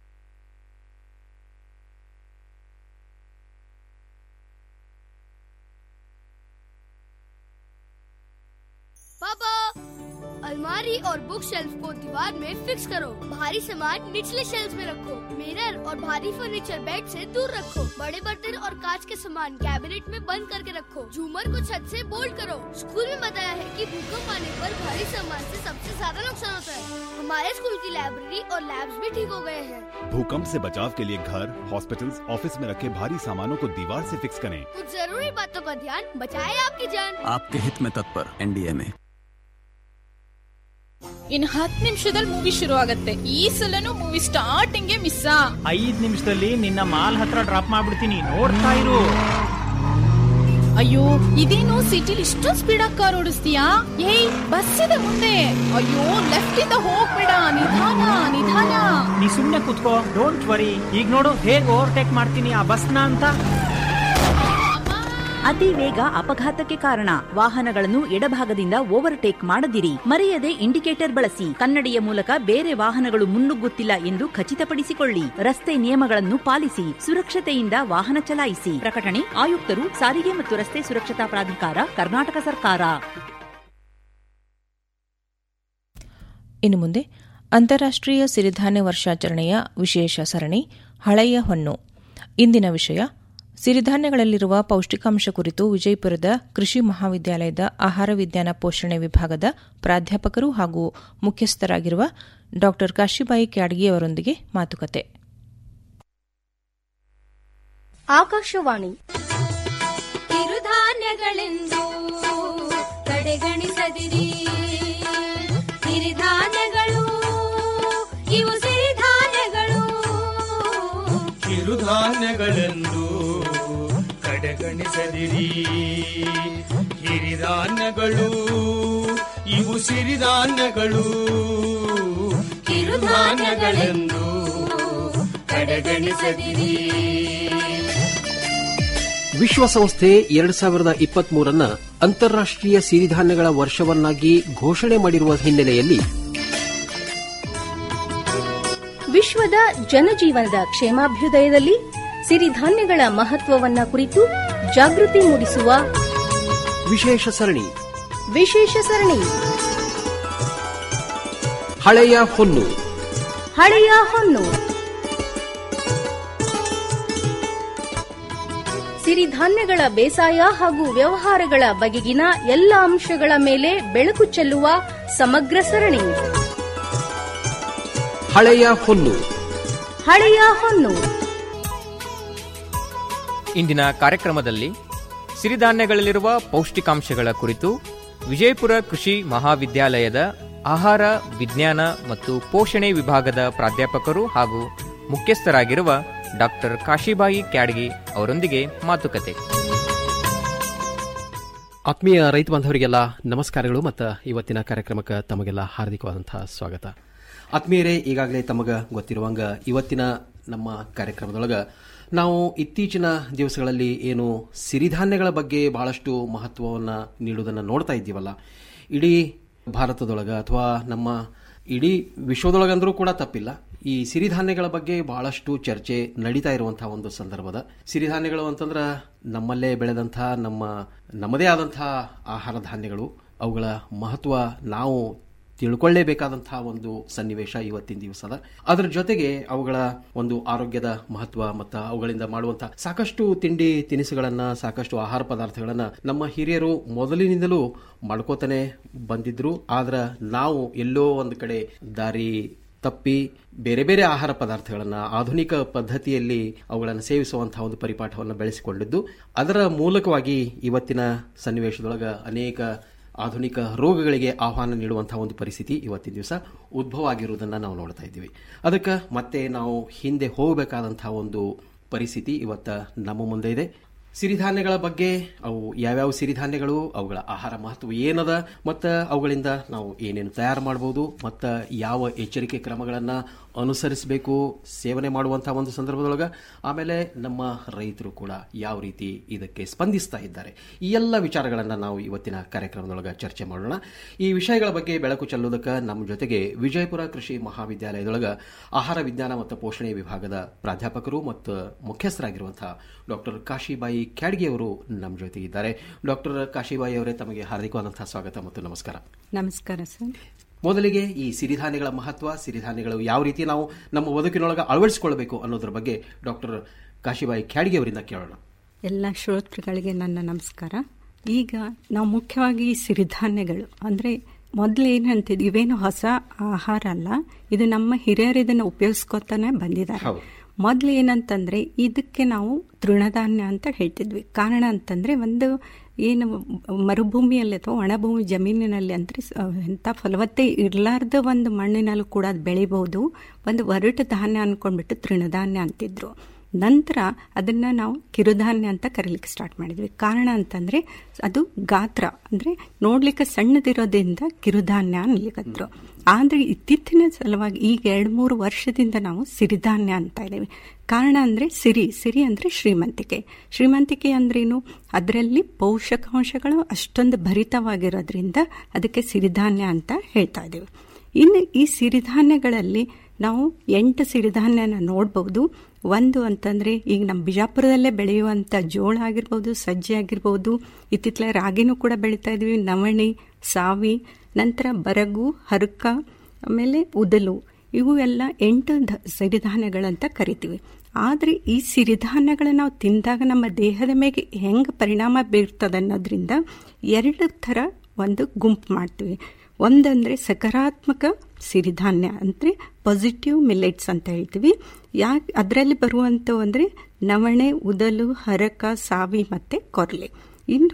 पापा अलमारी और बुक शेल्फ को दीवार में फिक्स करो भारी सामान निचले शेल्फ में रखो मिरर और भारी फर्नीचर बेड से दूर रखो बड़े बर्तन और कांच के सामान कैबिनेट में बंद करके रखो झूमर को छत से बोल्ड करो स्कूल में बताया है कि भूकंप आने पर भारी सामान से सबसे ज्यादा नुकसान होता है हमारे स्कूल की लाइब्रेरी और लैब्स भी ठीक हो गए हैं भूकंप से बचाव के लिए घर हॉस्पिटल्स, ऑफिस में रखे भारी सामानों को दीवार से फिक्स करें कुछ जरूरी बातों का ध्यान बचाए आपकी जान आपके हित में तत्पर एनडीए में ಇನ್ ಹತ್ತು ನಿಮಿಷದಲ್ಲಿ ಮೂವಿ ಶುರು ಆಗತ್ತೆ ಈ ಸಲನು ಮೂವಿ ಸ್ಟಾರ್ಟಿಂಗ್ ಮಿಸ್ ಐದ್ ನಿಮಿಷದಲ್ಲಿ ನಿನ್ನ ಮಾಲ್ ಹತ್ರ ಡ್ರಾಪ್ ಮಾಡ್ಬಿಡ್ತೀನಿ ನೋಡ್ತಾ ಇರು ಅಯ್ಯೋ ಇದೇನು ಸಿಟಿಲಿ ಇಷ್ಟೊಂದು ಸ್ಪೀಡ್ ಆಗಿ ಕಾರ್ ಓಡಿಸ್ತೀಯಾ ಏಯ್ ಬಸ್ ಇದೆ ಮುಂದೆ ಅಯ್ಯೋ ಲೆಫ್ಟ್ ಇಂದ ಹೋಗ್ಬೇಡ ನಿಧಾನ ನಿಧಾನ ನೀ ಸುಮ್ನೆ ಕುತ್ಕೋ ಡೋಂಟ್ ವರಿ ಈಗ ನೋಡು ಹೇಗ್ ಓವರ್ಟೇಕ್ ಮಾಡ್ತೀನಿ ಆ ಬಸ್ನ ಅಂತ ಅತಿ ವೇಗ ಅಪಘಾತಕ್ಕೆ ಕಾರಣ ವಾಹನಗಳನ್ನು ಎಡಭಾಗದಿಂದ ಓವರ್ಟೇಕ್ ಮಾಡದಿರಿ ಮರೆಯದೆ ಇಂಡಿಕೇಟರ್ ಬಳಸಿ ಕನ್ನಡಿಯ ಮೂಲಕ ಬೇರೆ ವಾಹನಗಳು ಮುನ್ನುಗ್ಗುತ್ತಿಲ್ಲ ಎಂದು ಖಚಿತಪಡಿಸಿಕೊಳ್ಳಿ ರಸ್ತೆ ನಿಯಮಗಳನ್ನು ಪಾಲಿಸಿ ಸುರಕ್ಷತೆಯಿಂದ ವಾಹನ ಚಲಾಯಿಸಿ ಪ್ರಕಟಣೆ ಆಯುಕ್ತರು ಸಾರಿಗೆ ಮತ್ತು ರಸ್ತೆ ಸುರಕ್ಷತಾ ಪ್ರಾಧಿಕಾರ ಕರ್ನಾಟಕ ಸರ್ಕಾರ ಇನ್ನು ಮುಂದೆ ಅಂತಾರಾಷ್ಟ್ರೀಯ ಸಿರಿಧಾನ್ಯ ವರ್ಷಾಚರಣೆಯ ವಿಶೇಷ ಸರಣಿ ಹಳೆಯ ಹೊನ್ನು ಇಂದಿನ ವಿಷಯ ಸಿರಿಧಾನ್ಯಗಳಲ್ಲಿರುವ ಪೌಷ್ಟಿಕಾಂಶ ಕುರಿತು ವಿಜಯಪುರದ ಕೃಷಿ ಮಹಾವಿದ್ಯಾಲಯದ ಆಹಾರ ವಿಜ್ಞಾನ ಪೋಷಣೆ ವಿಭಾಗದ ಪ್ರಾಧ್ಯಾಪಕರು ಹಾಗೂ ಮುಖ್ಯಸ್ಥರಾಗಿರುವ ಡಾ ಕಾಶಿಬಾಯಿ ಕ್ಯಾಡ್ಗಿ ಅವರೊಂದಿಗೆ ಮಾತುಕತೆ ಆಕಾಶವಾಣಿ ಕಿರುಧಾನ್ಯಗಳ ಸಿರಿಧಾನ್ಯಗಳು ಇವು ಸಿರಿಧಾನ್ಯಗಳು ಕಿರುಧಾನ್ಯಗಳೆಂದು ಕಡೆಗಣಿಸದಿರಿ ಹಿರಿಧಾನ್ಯಗಳು ಇವು ಸಿರಿಧಾನ್ಯಗಳು ಕಿರುಧಾನ್ಯಗಳೆಂದು ಕಡೆಗಣಿಸದಿರಿ ವಿಶ್ವಸಂಸ್ಥೆ ಎರಡ್ ಸಾವಿರದ ಇಪ್ಪತ್ತ್ ಮೂರನ್ನ ಅಂತಾರಾಷ್ಟೀಯ ಸಿರಿಧಾನ್ಯಗಳ ವರ್ಷವನ್ನಾಗಿ ಘೋಷಣೆ ಮಾಡಿರುವ ಹಿನ್ನೆಲೆಯಲ್ಲಿ ವಿಶ್ವದ ಜನಜೀವನದ ಕ್ಷೇಮಾಭ್ಯುದಯದಲ್ಲಿ ಸಿರಿಧಾನ್ಯಗಳ ಮಹತ್ವವನ್ನ ಕುರಿತು ಜಾಗೃತಿ ಮೂಡಿಸುವ ವಿಶೇಷ ಸರಣಿ ವಿಶೇಷ ಸರಣಿ ಹಳೆಯ ಹೊನ್ನು ಹಳೆಯ ಹೊನ್ನು ಸಿರಿಧಾನ್ಯಗಳ ಬೇಸಾಯ ಹಾಗೂ ವ್ಯವಹಾರಗಳ ಬಗೆಗಿನ ಎಲ್ಲ ಅಂಶಗಳ ಮೇಲೆ ಬೆಳಕು ಚೆಲ್ಲುವ ಸಮಗ್ರ ಸರಣಿ ಹಳೆಯ ಹೊನ್ನು ಹಳೆಯ ಹೊನ್ನು ಇಂದಿನ ಕಾರ್ಯಕ್ರಮದಲ್ಲಿ ಸಿರಿಧಾನ್ಯಗಳಲ್ಲಿರುವ ಪೌಷ್ಟಿಕಾಂಶಗಳ ಕುರಿತು ವಿಜಯಪುರ ಕೃಷಿ ಮಹಾವಿದ್ಯಾಲಯದ ಆಹಾರ ವಿಜ್ಞಾನ ಮತ್ತು ಪೋಷಣೆ ವಿಭಾಗದ ಪ್ರಾಧ್ಯಾಪಕರು ಹಾಗೂ ಮುಖ್ಯಸ್ಥರಾಗಿರುವ ಡಾಕ್ಟರ್ ಕಾಶಿಬಾಯಿ ಕ್ಯಾಡ್ಗಿ ಅವರೊಂದಿಗೆ ಮಾತುಕತೆ ಆತ್ಮೀಯ ರೈತ ಬಾಂಧವರಿಗೆಲ್ಲ ನಮಸ್ಕಾರಗಳು ಮತ್ತು ಇವತ್ತಿನ ಕಾರ್ಯಕ್ರಮಕ್ಕೆ ತಮಗೆಲ್ಲ ಹಾರ್ದಿಕವಾದಂತಹ ಸ್ವಾಗತ ಆತ್ಮೀಯರೇ ಈಗಾಗಲೇ ತಮಗ ಗೊತ್ತಿರುವಂಗ ಇವತ್ತಿನ ನಮ್ಮ ಕಾರ್ಯಕ್ರಮದೊಳಗ ನಾವು ಇತ್ತೀಚಿನ ದಿವಸಗಳಲ್ಲಿ ಏನು ಸಿರಿಧಾನ್ಯಗಳ ಬಗ್ಗೆ ಬಹಳಷ್ಟು ಮಹತ್ವವನ್ನು ನೀಡುವುದನ್ನು ನೋಡ್ತಾ ಇದ್ದೀವಲ್ಲ ಇಡೀ ಭಾರತದೊಳಗ ಅಥವಾ ನಮ್ಮ ಇಡೀ ವಿಶ್ವದೊಳಗಂದ್ರೂ ಕೂಡ ತಪ್ಪಿಲ್ಲ ಈ ಸಿರಿಧಾನ್ಯಗಳ ಬಗ್ಗೆ ಬಹಳಷ್ಟು ಚರ್ಚೆ ನಡೀತಾ ಇರುವಂತಹ ಒಂದು ಸಂದರ್ಭದ ಸಿರಿಧಾನ್ಯಗಳು ಅಂತಂದ್ರೆ ನಮ್ಮಲ್ಲೇ ಬೆಳೆದಂತಹ ನಮ್ಮ ನಮ್ಮದೇ ಆದಂತಹ ಆಹಾರ ಧಾನ್ಯಗಳು ಅವುಗಳ ಮಹತ್ವ ನಾವು ತಿಳ್ಕೊಳ್ಳೇಬೇಕಾದಂತಹ ಒಂದು ಸನ್ನಿವೇಶ ಇವತ್ತಿನ ದಿವಸದ ಅದರ ಜೊತೆಗೆ ಅವುಗಳ ಒಂದು ಆರೋಗ್ಯದ ಮಹತ್ವ ಮತ್ತು ಅವುಗಳಿಂದ ಮಾಡುವಂತಹ ಸಾಕಷ್ಟು ತಿಂಡಿ ತಿನಿಸುಗಳನ್ನ ಸಾಕಷ್ಟು ಆಹಾರ ಪದಾರ್ಥಗಳನ್ನ ನಮ್ಮ ಹಿರಿಯರು ಮೊದಲಿನಿಂದಲೂ ಮಾಡ್ಕೋತಾನೆ ಬಂದಿದ್ರು ಆದ್ರ ನಾವು ಎಲ್ಲೋ ಒಂದು ಕಡೆ ದಾರಿ ತಪ್ಪಿ ಬೇರೆ ಬೇರೆ ಆಹಾರ ಪದಾರ್ಥಗಳನ್ನ ಆಧುನಿಕ ಪದ್ಧತಿಯಲ್ಲಿ ಅವುಗಳನ್ನು ಸೇವಿಸುವಂತಹ ಒಂದು ಪರಿಪಾಠವನ್ನು ಬೆಳೆಸಿಕೊಂಡಿದ್ದು ಅದರ ಮೂಲಕವಾಗಿ ಇವತ್ತಿನ ಸನ್ನಿವೇಶದೊಳಗ ಅನೇಕ ಆಧುನಿಕ ರೋಗಗಳಿಗೆ ಆಹ್ವಾನ ನೀಡುವಂತಹ ಒಂದು ಪರಿಸ್ಥಿತಿ ಇವತ್ತಿನ ದಿವಸ ಉದ್ಭವ ಆಗಿರುವುದನ್ನು ನಾವು ನೋಡ್ತಾ ಇದ್ದೀವಿ ಅದಕ್ಕೆ ಮತ್ತೆ ನಾವು ಹಿಂದೆ ಹೋಗಬೇಕಾದಂತಹ ಒಂದು ಪರಿಸ್ಥಿತಿ ಇವತ್ತ ನಮ್ಮ ಮುಂದೆ ಇದೆ ಸಿರಿಧಾನ್ಯಗಳ ಬಗ್ಗೆ ಅವು ಯಾವ್ಯಾವ ಸಿರಿಧಾನ್ಯಗಳು ಅವುಗಳ ಆಹಾರ ಮಹತ್ವ ಏನದ ಮತ್ತು ಅವುಗಳಿಂದ ನಾವು ಏನೇನು ತಯಾರು ಮಾಡಬಹುದು ಮತ್ತು ಯಾವ ಎಚ್ಚರಿಕೆ ಕ್ರಮಗಳನ್ನು ಅನುಸರಿಸಬೇಕು ಸೇವನೆ ಮಾಡುವಂತಹ ಒಂದು ಸಂದರ್ಭದೊಳಗೆ ಆಮೇಲೆ ನಮ್ಮ ರೈತರು ಕೂಡ ಯಾವ ರೀತಿ ಇದಕ್ಕೆ ಸ್ಪಂದಿಸ್ತಾ ಇದ್ದಾರೆ ಈ ಎಲ್ಲ ವಿಚಾರಗಳನ್ನು ನಾವು ಇವತ್ತಿನ ಕಾರ್ಯಕ್ರಮದೊಳಗೆ ಚರ್ಚೆ ಮಾಡೋಣ ಈ ವಿಷಯಗಳ ಬಗ್ಗೆ ಬೆಳಕು ಚೆಲ್ಲೋದಕ್ಕೆ ನಮ್ಮ ಜೊತೆಗೆ ವಿಜಯಪುರ ಕೃಷಿ ಮಹಾವಿದ್ಯಾಲಯದೊಳಗೆ ಆಹಾರ ವಿಜ್ಞಾನ ಮತ್ತು ಪೋಷಣೆ ವಿಭಾಗದ ಪ್ರಾಧ್ಯಾಪಕರು ಮತ್ತು ಮುಖ್ಯಸ್ಥರಾಗಿರುವಂತಹ ಡಾಕ್ಟರ್ ಕಾಶಿಬಾಯಿ ಕ್ಯಾಡ್ಗಿ ಅವರು ನಮ್ಮ ಜೊತೆ ಇದ್ದಾರೆ ಡಾಕ್ಟರ್ ಕಾಶಿಬಾಯಿ ಅವರೇ ತಮಗೆ ಹಾರ್ದಿಕವಾದಂತಹ ಸ್ವಾಗತ ಮತ್ತು ನಮಸ್ಕಾರ ನಮಸ್ಕಾರ ಸರ್ ಮೊದಲಿಗೆ ಈ ಸಿರಿಧಾನ್ಯಗಳ ಮಹತ್ವ ಸಿರಿಧಾನ್ಯಗಳು ಯಾವ ರೀತಿ ನಾವು ನಮ್ಮ ಬದುಕಿನೊಳಗೆ ಅಳವಡಿಸಿಕೊಳ್ಬೇಕು ಅನ್ನೋದ್ರ ಬಗ್ಗೆ ಡಾಕ್ಟರ್ ಕಾಶಿಬಾಯಿ ಕ್ಯಾಡ್ಗಿ ಅವರಿಂದ ಕೇಳೋಣ ಎಲ್ಲ ಶ್ರೋತೃಗಳಿಗೆ ನನ್ನ ನಮಸ್ಕಾರ ಈಗ ನಾವು ಮುಖ್ಯವಾಗಿ ಈ ಸಿರಿಧಾನ್ಯಗಳು ಅಂದರೆ ಮೊದಲು ಏನಂತಿದ್ ಇವೇನು ಹೊಸ ಆಹಾರ ಅಲ್ಲ ಇದು ನಮ್ಮ ಹಿರಿಯರು ಇದನ್ನು ಉಪಯೋಗಿಸ್ಕೊತಾನೆ ಬಂದಿದ್ದಾರೆ ಮೊದಲು ಏನಂತಂದ್ರೆ ಇದಕ್ಕೆ ನಾವು ತೃಣಧಾನ್ಯ ಅಂತ ಹೇಳ್ತಿದ್ವಿ ಕಾರಣ ಅಂತಂದ್ರೆ ಒಂದು ಏನು ಮರುಭೂಮಿಯಲ್ಲಿ ಅಥವಾ ಒಣಭೂಮಿ ಜಮೀನಿನಲ್ಲಿ ಅಂದ್ರೆ ಎಂಥ ಫಲವತ್ತೆ ಇರಲಾರ್ದ ಒಂದು ಮಣ್ಣಿನಲ್ಲೂ ಕೂಡ ಅದು ಬೆಳಿಬಹುದು ಒಂದು ಒರಟು ಧಾನ್ಯ ಅನ್ಕೊಂಡ್ಬಿಟ್ಟು ತೃಣಧಾನ್ಯ ಅಂತಿದ್ರು ನಂತರ ಅದನ್ನ ನಾವು ಕಿರುಧಾನ್ಯ ಅಂತ ಕರೀಲಿಕ್ಕೆ ಸ್ಟಾರ್ಟ್ ಮಾಡಿದ್ವಿ ಕಾರಣ ಅಂತಂದ್ರೆ ಅದು ಗಾತ್ರ ಅಂದ್ರೆ ನೋಡ್ಲಿಕ್ಕೆ ಸಣ್ಣದಿರೋದ್ರಿಂದ ಕಿರುಧಾನ್ಯ ಅನ್ಲಿಕ್ಕದ್ರು ಆದ್ರೆ ಇತ್ತೀಚಿನ ಸಲುವಾಗಿ ಈಗ ಎರಡು ಮೂರು ವರ್ಷದಿಂದ ನಾವು ಸಿರಿಧಾನ್ಯ ಅಂತ ಇದ್ದೇವೆ ಕಾರಣ ಅಂದ್ರೆ ಸಿರಿ ಸಿರಿ ಅಂದ್ರೆ ಶ್ರೀಮಂತಿಕೆ ಶ್ರೀಮಂತಿಕೆ ಅಂದ್ರೇನು ಅದರಲ್ಲಿ ಪೋಷಕಾಂಶಗಳು ಅಷ್ಟೊಂದು ಭರಿತವಾಗಿರೋದ್ರಿಂದ ಅದಕ್ಕೆ ಸಿರಿಧಾನ್ಯ ಅಂತ ಹೇಳ್ತಾ ಇದ್ದೇವೆ ಇನ್ನು ಈ ಸಿರಿಧಾನ್ಯಗಳಲ್ಲಿ ನಾವು ಎಂಟು ಸಿರಿಧಾನ್ಯನ ನೋಡ್ಬೋದು ಒಂದು ಅಂತಂದ್ರೆ ಈಗ ನಮ್ಮ ಬಿಜಾಪುರದಲ್ಲೇ ಬೆಳೆಯುವಂಥ ಜೋಳ ಆಗಿರ್ಬೋದು ಸಜ್ಜೆ ಆಗಿರ್ಬೋದು ಇತ್ತಿತ್ತಲೆ ರಾಗಿನೂ ಕೂಡ ಬೆಳೀತಾ ಇದ್ವಿ ನವಣಿ ಸಾವಿ ನಂತರ ಬರಗು ಹರಕ ಆಮೇಲೆ ಉದಲು ಇವು ಎಲ್ಲ ಎಂಟು ಸಿರಿಧಾನ್ಯಗಳಂತ ಕರಿತೀವಿ ಆದರೆ ಈ ಸಿರಿಧಾನ್ಯಗಳು ನಾವು ತಿಂದಾಗ ನಮ್ಮ ದೇಹದ ಮೇಲೆ ಹೆಂಗೆ ಪರಿಣಾಮ ಬೀರ್ತದೆ ಅನ್ನೋದ್ರಿಂದ ಎರಡು ಥರ ಒಂದು ಗುಂಪು ಮಾಡ್ತೀವಿ ಒಂದಂದ್ರೆ ಸಕಾರಾತ್ಮಕ ಸಿರಿಧಾನ್ಯ ಅಂದರೆ ಪಾಸಿಟಿವ್ ಮಿಲೆಟ್ಸ್ ಅಂತ ಹೇಳ್ತೀವಿ ಯಾಕೆ ಅದರಲ್ಲಿ ಬರುವಂಥವು ಅಂದರೆ ನವಣೆ ಉದಲು ಹರಕ ಸಾವಿ ಮತ್ತು ಕೊರ್ಲೆ ಇನ್ನು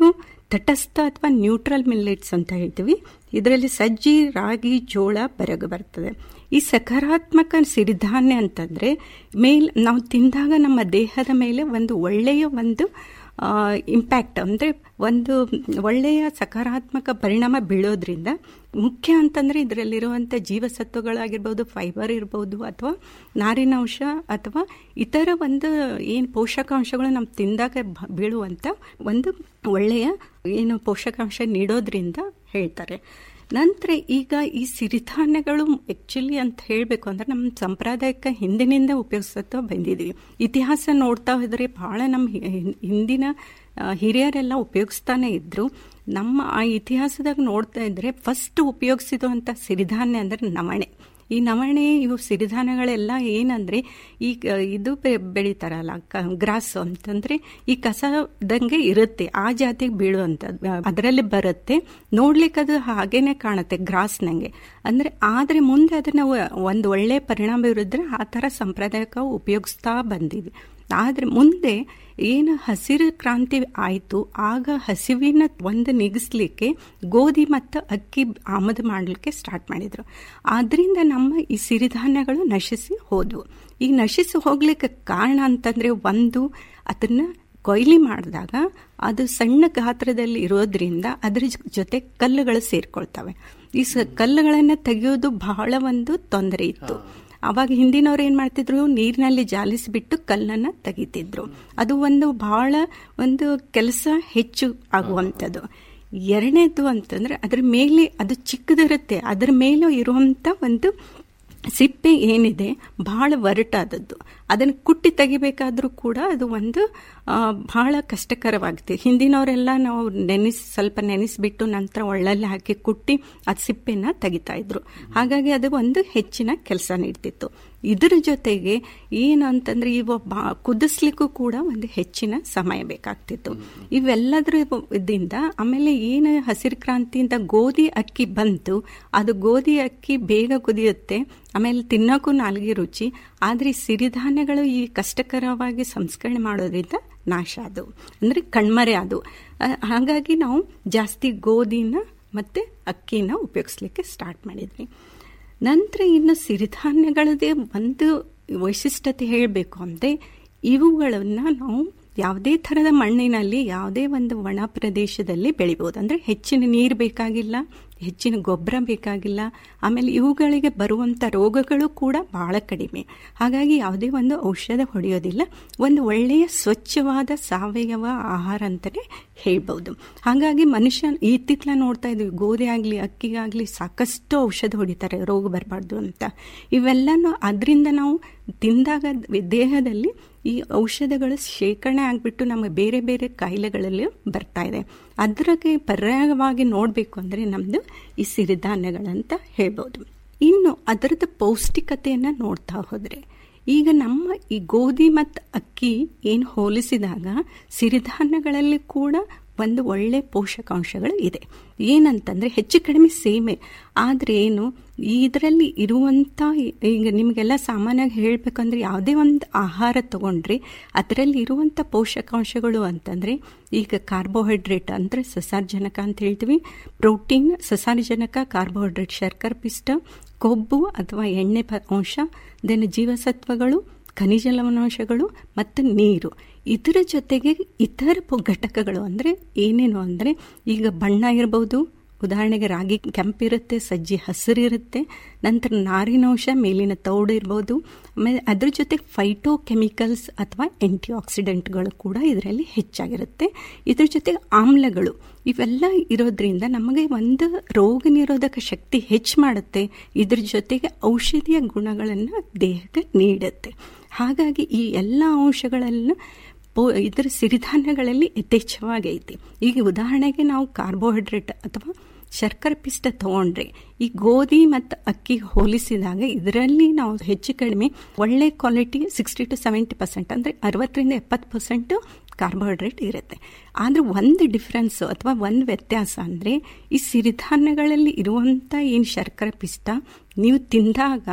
ತಟಸ್ಥ ಅಥವಾ ನ್ಯೂಟ್ರಲ್ ಮಿಲ್ಲೆಟ್ಸ್ ಅಂತ ಹೇಳ್ತೀವಿ ಇದರಲ್ಲಿ ಸಜ್ಜಿ ರಾಗಿ ಜೋಳ ಬರಗು ಬರ್ತದೆ ಈ ಸಕಾರಾತ್ಮಕ ಸಿರಿಧಾನ್ಯ ಅಂತಂದ್ರೆ ಮೇಲ್ ನಾವು ತಿಂದಾಗ ನಮ್ಮ ದೇಹದ ಮೇಲೆ ಒಂದು ಒಳ್ಳೆಯ ಒಂದು ಇಂಪ್ಯಾಕ್ಟ್ ಅಂದರೆ ಒಂದು ಒಳ್ಳೆಯ ಸಕಾರಾತ್ಮಕ ಪರಿಣಾಮ ಬೀಳೋದ್ರಿಂದ ಮುಖ್ಯ ಅಂತಂದರೆ ಇದರಲ್ಲಿರುವಂಥ ಜೀವಸತ್ವಗಳಾಗಿರ್ಬೋದು ಫೈಬರ್ ಇರ್ಬೋದು ಅಥವಾ ನಾರಿನಾಂಶ ಅಥವಾ ಇತರ ಒಂದು ಏನು ಪೋಷಕಾಂಶಗಳು ನಾವು ತಿಂದಾಗ ಬ- ಬೀಳುವಂಥ ಒಂದು ಒಳ್ಳೆಯ ಏನು ಪೋಷಕಾಂಶ ನೀಡೋದ್ರಿಂದ ಹೇಳ್ತಾರೆ ನಂತರ ಈಗ ಈ ಸಿರಿಧಾನ್ಯಗಳು ಆ್ಯಕ್ಚುಲಿ ಅಂತ ಹೇಳಬೇಕು ಅಂದ್ರೆ ನಮ್ಮ ಸಂಪ್ರದಾಯಕ್ಕೆ ಹಿಂದಿನಿಂದ ಉಪಯೋಗಿಸ್ತಾ ಬಂದಿದ್ದೀವಿ ಇತಿಹಾಸ ನೋಡ್ತಾ ಹೋದರೆ ಭಾಳ ನಮ್ಮ ಹಿ- ಹಿಂದಿನ ಆ, ಹಿರಿಯರೆಲ್ಲ ಉಪಯೋಗಿಸ್ತಾನೆ ಇದ್ರು ನಮ್ಮ ಆ ಇತಿಹಾಸದಾಗ ನೋಡ್ತಾ ಇದ್ರೆ ಫಸ್ಟ್ ಉಪಯೋಗಿಸಿದಂಥ ಸಿರಿಧಾನ್ಯ ಅಂದ್ರೆ ನವಣೆ ಈ ನವಣೆ ಇವು ಸಿರಿಧಾನ್ಯಗಳೆಲ್ಲ ಏನಂದ್ರೆ ಈ ಕ- ಇದು ಬೆ- ಬೆಳಿತಾರಲ್ಲ ಗ್ರಾಸ್ ಅಂತಂದ್ರೆ ಈ ಕಸದಂಗೆ ಇರುತ್ತೆ ಆ ಜಾತಿಗೆ ಬೀಳುವಂಥದ್ದು ಅದರಲ್ಲಿ ಬರುತ್ತೆ ನೋಡ್ಲಿಕ್ಕೆ ಅದು ಹಾಗೇನೆ ಕಾಣುತ್ತೆ ಗ್ರಾಸ್ನಂಗೆ ಅಂದ್ರೆ ಆದ್ರೆ ಮುಂದೆ ಅದನ್ನ ಒ- ಒಂದು ಒಳ್ಳೆ ಪರಿಣಾಮ ಇರಿದ್ರೆ ಆ ಥರ ಸಂಪ್ರದಾಯಕ್ಕೆ ಉಪಯೋಗಿಸ್ತಾ ಬಂದಿದೆ ಆದ್ರೆ ಮುಂದೆ ಏನು ಹಸಿರು ಕ್ರಾಂತಿ ಆಯಿತು ಆಗ ಹಸಿವಿನ ಒಂದು ನಿಗಿಸ್ಲಿಕ್ಕೆ ಗೋಧಿ ಮತ್ತು ಅಕ್ಕಿ ಆಮದು ಮಾಡಲಿಕ್ಕೆ ಸ್ಟಾರ್ಟ್ ಮಾಡಿದ್ರು ಆದ್ರಿಂದ ನಮ್ಮ ಈ ಸಿರಿಧಾನ್ಯಗಳು ನಶಿಸಿ ಹೋದವು ಈ ನಶಿಸಿ ಹೋಗ್ಲಿಕ್ಕೆ ಕಾರಣ ಅಂತಂದ್ರೆ ಒಂದು ಅದನ್ನ ಕೊಯ್ಲಿ ಮಾಡಿದಾಗ ಅದು ಸಣ್ಣ ಗಾತ್ರದಲ್ಲಿ ಇರೋದ್ರಿಂದ ಅದರ ಜ- ಜೊತೆ ಕಲ್ಲುಗಳು ಸೇರ್ಕೊಳ್ತವೆ ಈ ಸ ಕಲ್ಲುಗಳನ್ನು ತೆಗೆಯೋದು ಬಹಳ ಒಂದು ತೊಂದರೆ ಇತ್ತು ಅವಾಗ ಹಿಂದಿನವ್ರು ಏನ್ ಮಾಡ್ತಿದ್ರು ನೀರಿನಲ್ಲಿ ಜಾಲಿಸಿಬಿಟ್ಟು ಕಲ್ಲನ್ನ ತೆಗಿತಿದ್ರು ಅದು ಒಂದು ಬಹಳ ಒಂದು ಕೆಲಸ ಹೆಚ್ಚು ಆಗುವಂಥದ್ದು ಎರಡನೇದು ಅಂತಂದ್ರೆ ಅದ್ರ ಮೇಲೆ ಅದು ಚಿಕ್ಕದಿರುತ್ತೆ ಅದ್ರ ಮೇಲೂ ಇರುವಂತ ಒಂದು ಸಿಪ್ಪೆ ಏನಿದೆ ಬಹಳ ಒರಟಾದದ್ದು ಅದನ್ನು ಕುಟ್ಟಿ ತೆಗಿಬೇಕಾದ್ರೂ ಕೂಡ ಅದು ಒಂದು ಆ, ಬಹಳ ಕಷ್ಟಕರವಾಗುತ್ತೆ ಹಿಂದಿನವರೆಲ್ಲ ನಾವು ನೆನೆಸಿ ಸ್ವಲ್ಪ ನೆನೆಸಿಬಿಟ್ಟು ನಂತರ ಒಳ್ಳಲ್ಲಿ ಹಾಕಿ ಕುಟ್ಟಿ ಅದು ಸಿಪ್ಪೆನ ತೆಗಿತಾ ಇದ್ರು ಹಾಗಾಗಿ ಅದು ಒಂದು ಹೆಚ್ಚಿನ ಕೆಲಸ ನೀಡ್ತಿತ್ತು ಇದರ ಜೊತೆಗೆ ಏನು ಅಂತಂದ್ರೆ ಇವ ಬಾ ಕುದಿಸ್ಲಿಕ್ಕೂ ಕೂಡ ಒಂದು ಹೆಚ್ಚಿನ ಸಮಯ ಬೇಕಾಗ್ತಿತ್ತು ಇವೆಲ್ಲದರ ಇದಿಂದ ಆಮೇಲೆ ಏನು ಹಸಿರು ಕ್ರಾಂತಿಯಿಂದ ಗೋಧಿ ಅಕ್ಕಿ ಬಂತು ಅದು ಗೋಧಿ ಅಕ್ಕಿ ಬೇಗ ಕುದಿಯುತ್ತೆ ಆಮೇಲೆ ತಿನ್ನೋಕ್ಕೂ ನಾಲ್ಗೆ ರುಚಿ ಆದರೆ ಈ ಸಿರಿಧಾನ್ಯಗಳು ಈ ಕಷ್ಟಕರವಾಗಿ ಸಂಸ್ಕರಣೆ ಮಾಡೋದ್ರಿಂದ ನಾಶ ಆದವು ಅಂದರೆ ಕಣ್ಮರೆ ಆದವು ಆ, ಹಾಗಾಗಿ ನಾವು ಜಾಸ್ತಿ ಗೋಧಿನ ಮತ್ತು ಅಕ್ಕಿನ ಉಪಯೋಗಿಸ್ಲಿಕ್ಕೆ ಸ್ಟಾರ್ಟ್ ಮಾಡಿದ್ವಿ ನಂತರ ಇನ್ನು ಸಿರಿಧಾನ್ಯಗಳದೇ ಒಂದು ವೈಶಿಷ್ಟ್ಯತೆ ಹೇಳಬೇಕು ಅಂದರೆ ಇವುಗಳನ್ನು ನಾವು ಯಾವುದೇ ಥರದ ಮಣ್ಣಿನಲ್ಲಿ ಯಾವುದೇ ಒಂದು ಒಣ ಪ್ರದೇಶದಲ್ಲಿ ಬೆಳಿಬೋದು ಅಂದರೆ ಹೆಚ್ಚಿನ ನೀರು ಬೇಕಾಗಿಲ್ಲ ಹೆಚ್ಚಿನ ಗೊಬ್ಬರ ಬೇಕಾಗಿಲ್ಲ ಆಮೇಲೆ ಇವುಗಳಿಗೆ ಬರುವಂಥ ರೋಗಗಳು ಕೂಡ ಬಹಳ ಕಡಿಮೆ ಹಾಗಾಗಿ ಯಾವುದೇ ಒಂದು ಔಷಧ ಹೊಡೆಯೋದಿಲ್ಲ ಒಂದು ಒಳ್ಳೆಯ ಸ್ವಚ್ಛವಾದ ಸಾವಯವ ಆಹಾರ ಅಂತಲೇ ಹೇಳ್ಬೋದು ಹಾಗಾಗಿ ಮನುಷ್ಯ ಇತ್ತಿತ್ತಲ ನೋಡ್ತಾ ಇದ್ವಿ ಗೋಧಿ ಆಗಲಿ ಅಕ್ಕಿಗಾಗಲಿ ಸಾಕಷ್ಟು ಔಷಧ ಹೊಡಿತಾರೆ ರೋಗ ಬರಬಾರ್ದು ಅಂತ ಇವೆಲ್ಲನೂ ಅದರಿಂದ ನಾವು ತಿಂದಾಗ ದೇಹದಲ್ಲಿ ಈ ಔಷಧಗಳು ಶೇಖರಣೆ ಆಗಿಬಿಟ್ಟು ನಮಗೆ ಬೇರೆ ಬೇರೆ ಕಾಯಿಲೆಗಳಲ್ಲಿ ಬರ್ತಾ ಇದೆ ಅದಕ್ಕೆ ಪರ್ಯಾಯವಾಗಿ ನೋಡಬೇಕು ಅಂದರೆ ನಮ್ಮದು ಈ ಸಿರಿಧಾನ್ಯಗಳಂತ ಹೇಳ್ಬೋದು ಇನ್ನು ಅದರದ್ದು ಪೌಷ್ಟಿಕತೆಯನ್ನು ನೋಡ್ತಾ ಹೋದರೆ ಈಗ ನಮ್ಮ ಈ ಗೋಧಿ ಮತ್ತು ಅಕ್ಕಿ ಏನು ಹೋಲಿಸಿದಾಗ ಸಿರಿಧಾನ್ಯಗಳಲ್ಲಿ ಕೂಡ ಒಂದು ಒಳ್ಳೆ ಪೋಷಕಾಂಶಗಳು ಇದೆ ಏನಂತಂದ್ರೆ ಹೆಚ್ಚು ಕಡಿಮೆ ಸೇಮೆ ಆದರೆ ಏನು ಇದರಲ್ಲಿ ಇರುವಂಥ ಈಗ ನಿಮಗೆಲ್ಲ ಸಾಮಾನ್ಯವಾಗಿ ಹೇಳಬೇಕಂದ್ರೆ ಯಾವುದೇ ಒಂದು ಆಹಾರ ತಗೊಂಡ್ರೆ ಅದರಲ್ಲಿ ಇರುವಂಥ ಪೋಷಕಾಂಶಗಳು ಅಂತಂದರೆ ಈಗ ಕಾರ್ಬೋಹೈಡ್ರೇಟ್ ಅಂದರೆ ಸಸಾರಜನಕ ಅಂತ ಹೇಳ್ತೀವಿ ಪ್ರೋಟೀನ್ ಸಸಾರಜನಕ ಕಾರ್ಬೋಹೈಡ್ರೇಟ್ ಶರ್ಕರ ಪಿಷ್ಟ ಕೊಬ್ಬು ಅಥವಾ ಎಣ್ಣೆ ಪ- ಅಂಶ ದೆನ್ ಜೀವಸತ್ವಗಳು ಖನಿಜ ಲವಣಾಂಶಗಳು ಮತ್ತು ನೀರು ಇದರ ಜೊತೆಗೆ ಇತರ ಪು- ಘಟಕಗಳು ಅಂದರೆ ಏನೇನು ಅಂದರೆ ಈಗ ಬಣ್ಣ ಇರಬಹುದು ಉದಾಹರಣೆಗೆ ರಾಗಿ ಕೆಂಪಿರುತ್ತೆ ಸಜ್ಜಿ ಹಸಿರಿರುತ್ತೆ ನಂತರ ನಾರಿನಾಂಶ ಮೇಲಿನ ತೌಡು ಇರ್ಬೋದು ಆಮೇಲೆ ಅದ್ರ ಜೊತೆ ಫೈಟೋ ಕೆಮಿಕಲ್ಸ್ ಅಥವಾ ಆಂಟಿ ಆಕ್ಸಿಡೆಂಟ್ಗಳು ಕೂಡ ಇದರಲ್ಲಿ ಹೆಚ್ಚಾಗಿರುತ್ತೆ ಇದ್ರ ಜೊತೆ ಆಮ್ಲಗಳು ಇವೆಲ್ಲ ಇರೋದ್ರಿಂದ ನಮಗೆ ಒಂದು ರೋಗ ನಿರೋಧಕ ಶಕ್ತಿ ಹೆಚ್ಚು ಮಾಡುತ್ತೆ ಇದ್ರ ಜೊತೆಗೆ ಔಷಧಿಯ ಗುಣಗಳನ್ನು ದೇಹಕ್ಕೆ ನೀಡುತ್ತೆ ಹಾಗಾಗಿ ಈ ಎಲ್ಲ ಅಂಶಗಳನ್ನು ಪೋ ಇದರ ಸಿರಿಧಾನ್ಯಗಳಲ್ಲಿ ಯಥೇಚ್ಛವಾಗಿ ಐತಿ ಈಗ ಉದಾಹರಣೆಗೆ ನಾವು ಕಾರ್ಬೋಹೈಡ್ರೇಟ್ ಅಥವಾ ಶರ್ಕರೆ ಪಿಷ್ಟ ತಗೊಂಡ್ರೆ ಈ ಗೋಧಿ ಮತ್ತು ಅಕ್ಕಿ ಹೋಲಿಸಿದಾಗ ಇದರಲ್ಲಿ ನಾವು ಹೆಚ್ಚು ಕಡಿಮೆ ಒಳ್ಳೆ quality sixty to seventy percent ಅಂದರೆ ಅರವತ್ತರಿಂದ ಎಪ್ಪತ್ತು ಪರ್ಸೆಂಟ್ ಕಾರ್ಬೋಹೈಡ್ರೇಟ್ ಇರುತ್ತೆ ಆದರೆ ಒಂದು ಡಿಫ್ರೆನ್ಸ್ ಅಥವಾ ಒಂದು ವ್ಯತ್ಯಾಸ ಅಂದರೆ ಈ ಸಿರಿಧಾನ್ಯಗಳಲ್ಲಿ ಇರುವಂಥ ಏನು ಶರ್ಕರೆ ಪಿಷ್ಟ ನೀವು ತಿಂದಾಗ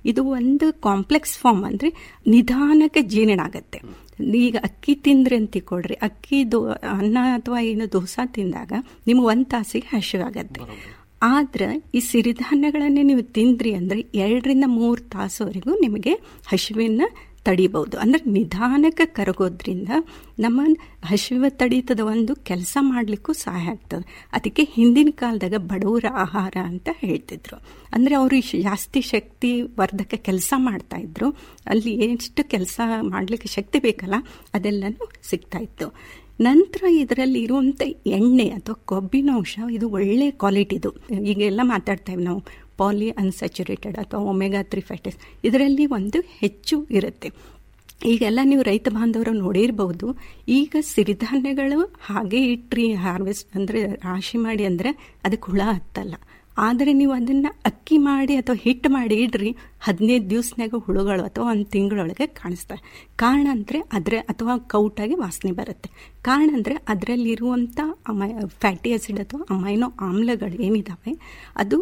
ಇದು ಒಂದು ಕಾಂಪ್ಲೆಕ್ಸ್ ಫಾರ್ಮ್ ಅಂದ್ರೆ ನಿಧಾನಕ್ಕೆ ಜೀರ್ಣ ಆಗತ್ತೆ ಈಗ ಅಕ್ಕಿ ತಿಂದ್ರೆ ಅಂತ ಕೊಡ್ರಿ ಅಕ್ಕಿ ದೋ ಅನ್ನ ಅಥವಾ ಏನು ದೋಸೆ ತಿಂದಾಗ ನಿಮ್ಗೆ ಒಂದು ತಾಸಿಗೆ ಹಸಿವಾಗತ್ತೆ ಆದ್ರೆ ಈ ಸಿರಿಧಾನ್ಯಗಳನ್ನೇ ನೀವು ತಿಂದ್ರಿ ಅಂದ್ರೆ ಎರಡರಿಂದ ಮೂರು ತಾಸುವರೆಗೂ ನಿಮಗೆ ಹಸಿವಿನ ತಡಿಬಹುದು ಅಂದ್ರೆ ನಿಧಾನಕ್ಕೆ ಕರಗೋದ್ರಿಂದ ನಮ್ಮ ಹಸಿವ ತಡೀತದ ಒಂದು ಕೆಲಸ ಮಾಡಲಿಕ್ಕೂ ಸಹಾಯ ಆಗ್ತದೆ ಅದಕ್ಕೆ ಹಿಂದಿನ ಕಾಲದಾಗ ಬಡವರ ಆಹಾರ ಅಂತ ಹೇಳ್ತಿದ್ರು ಅಂದ್ರೆ ಅವರು ಜಾಸ್ತಿ ಶಕ್ತಿ ವರ್ಧಕ ಕೆಲಸ ಮಾಡ್ತಾ ಇದ್ರು ಅಲ್ಲಿ ಎಷ್ಟು ಕೆಲಸ ಮಾಡಲಿಕ್ಕೆ ಶಕ್ತಿ ಬೇಕಲ್ಲ ಅದೆಲ್ಲನೂ ಸಿಗ್ತಾ ಇತ್ತು ನಂತರ ಇದರಲ್ಲಿ ಇರುವಂಥ ಎಣ್ಣೆ ಅಥವಾ ಕೊಬ್ಬಿನ ಅಂಶ ಇದು ಒಳ್ಳೆ ಕ್ವಾಲಿಟಿದು ಈಗೆಲ್ಲ ಮಾತಾಡ್ತೇವೆ ನಾವು ಪಾಲಿ ಅನ್ಸ್ಯಾಚುರೇಟೆಡ್ ಅಥವಾ ಒಮೆಗಾ ತ್ರೀ ಫ್ಯಾಟಿಸ್ ಇದರಲ್ಲಿ ಒಂದು ಹೆಚ್ಚು ಇರುತ್ತೆ ಈಗೆಲ್ಲ ನೀವು ರೈತ ಬಾಂಧವರು ನೋಡಿರ್ಬೋದು ಈಗ ಸಿರಿಧಾನ್ಯಗಳು ಹಾಗೆ ಇಟ್ರಿ ಹಾರ್ವೆಸ್ಟ್ ಅಂದರೆ ರಾಶಿ ಮಾಡಿ ಅಂದರೆ ಅದಕ್ಕೆ ಹುಳ ಹತ್ತಲ್ಲ ಆದರೆ ನೀವು ಅದನ್ನು ಅಕ್ಕಿ ಮಾಡಿ ಅಥವಾ ಹಿಟ್ಟು ಮಾಡಿ ಇಡ್ರಿ ಹದಿನೈದು ದಿವಸನಾಗ ಹುಳುಗಳು ಅಥವಾ ಒಂದು ತಿಂಗಳೊಳಗೆ ಕಾಣಿಸ್ತವೆ ಕಾರಣ ಅಂದರೆ ಅದರ ಅಥವಾ ಕೌಟಾಗಿ ವಾಸನೆ ಬರುತ್ತೆ ಕಾರಣ ಅಂದರೆ ಅದರಲ್ಲಿರುವಂಥ ಅಮೈ ಫ್ಯಾಟಿ ಆಸಿಡ್ ಅಥವಾ ಅಮೈನೋ ಆಮ್ಲಗಳು ಏನಿದ್ದಾವೆ ಅದು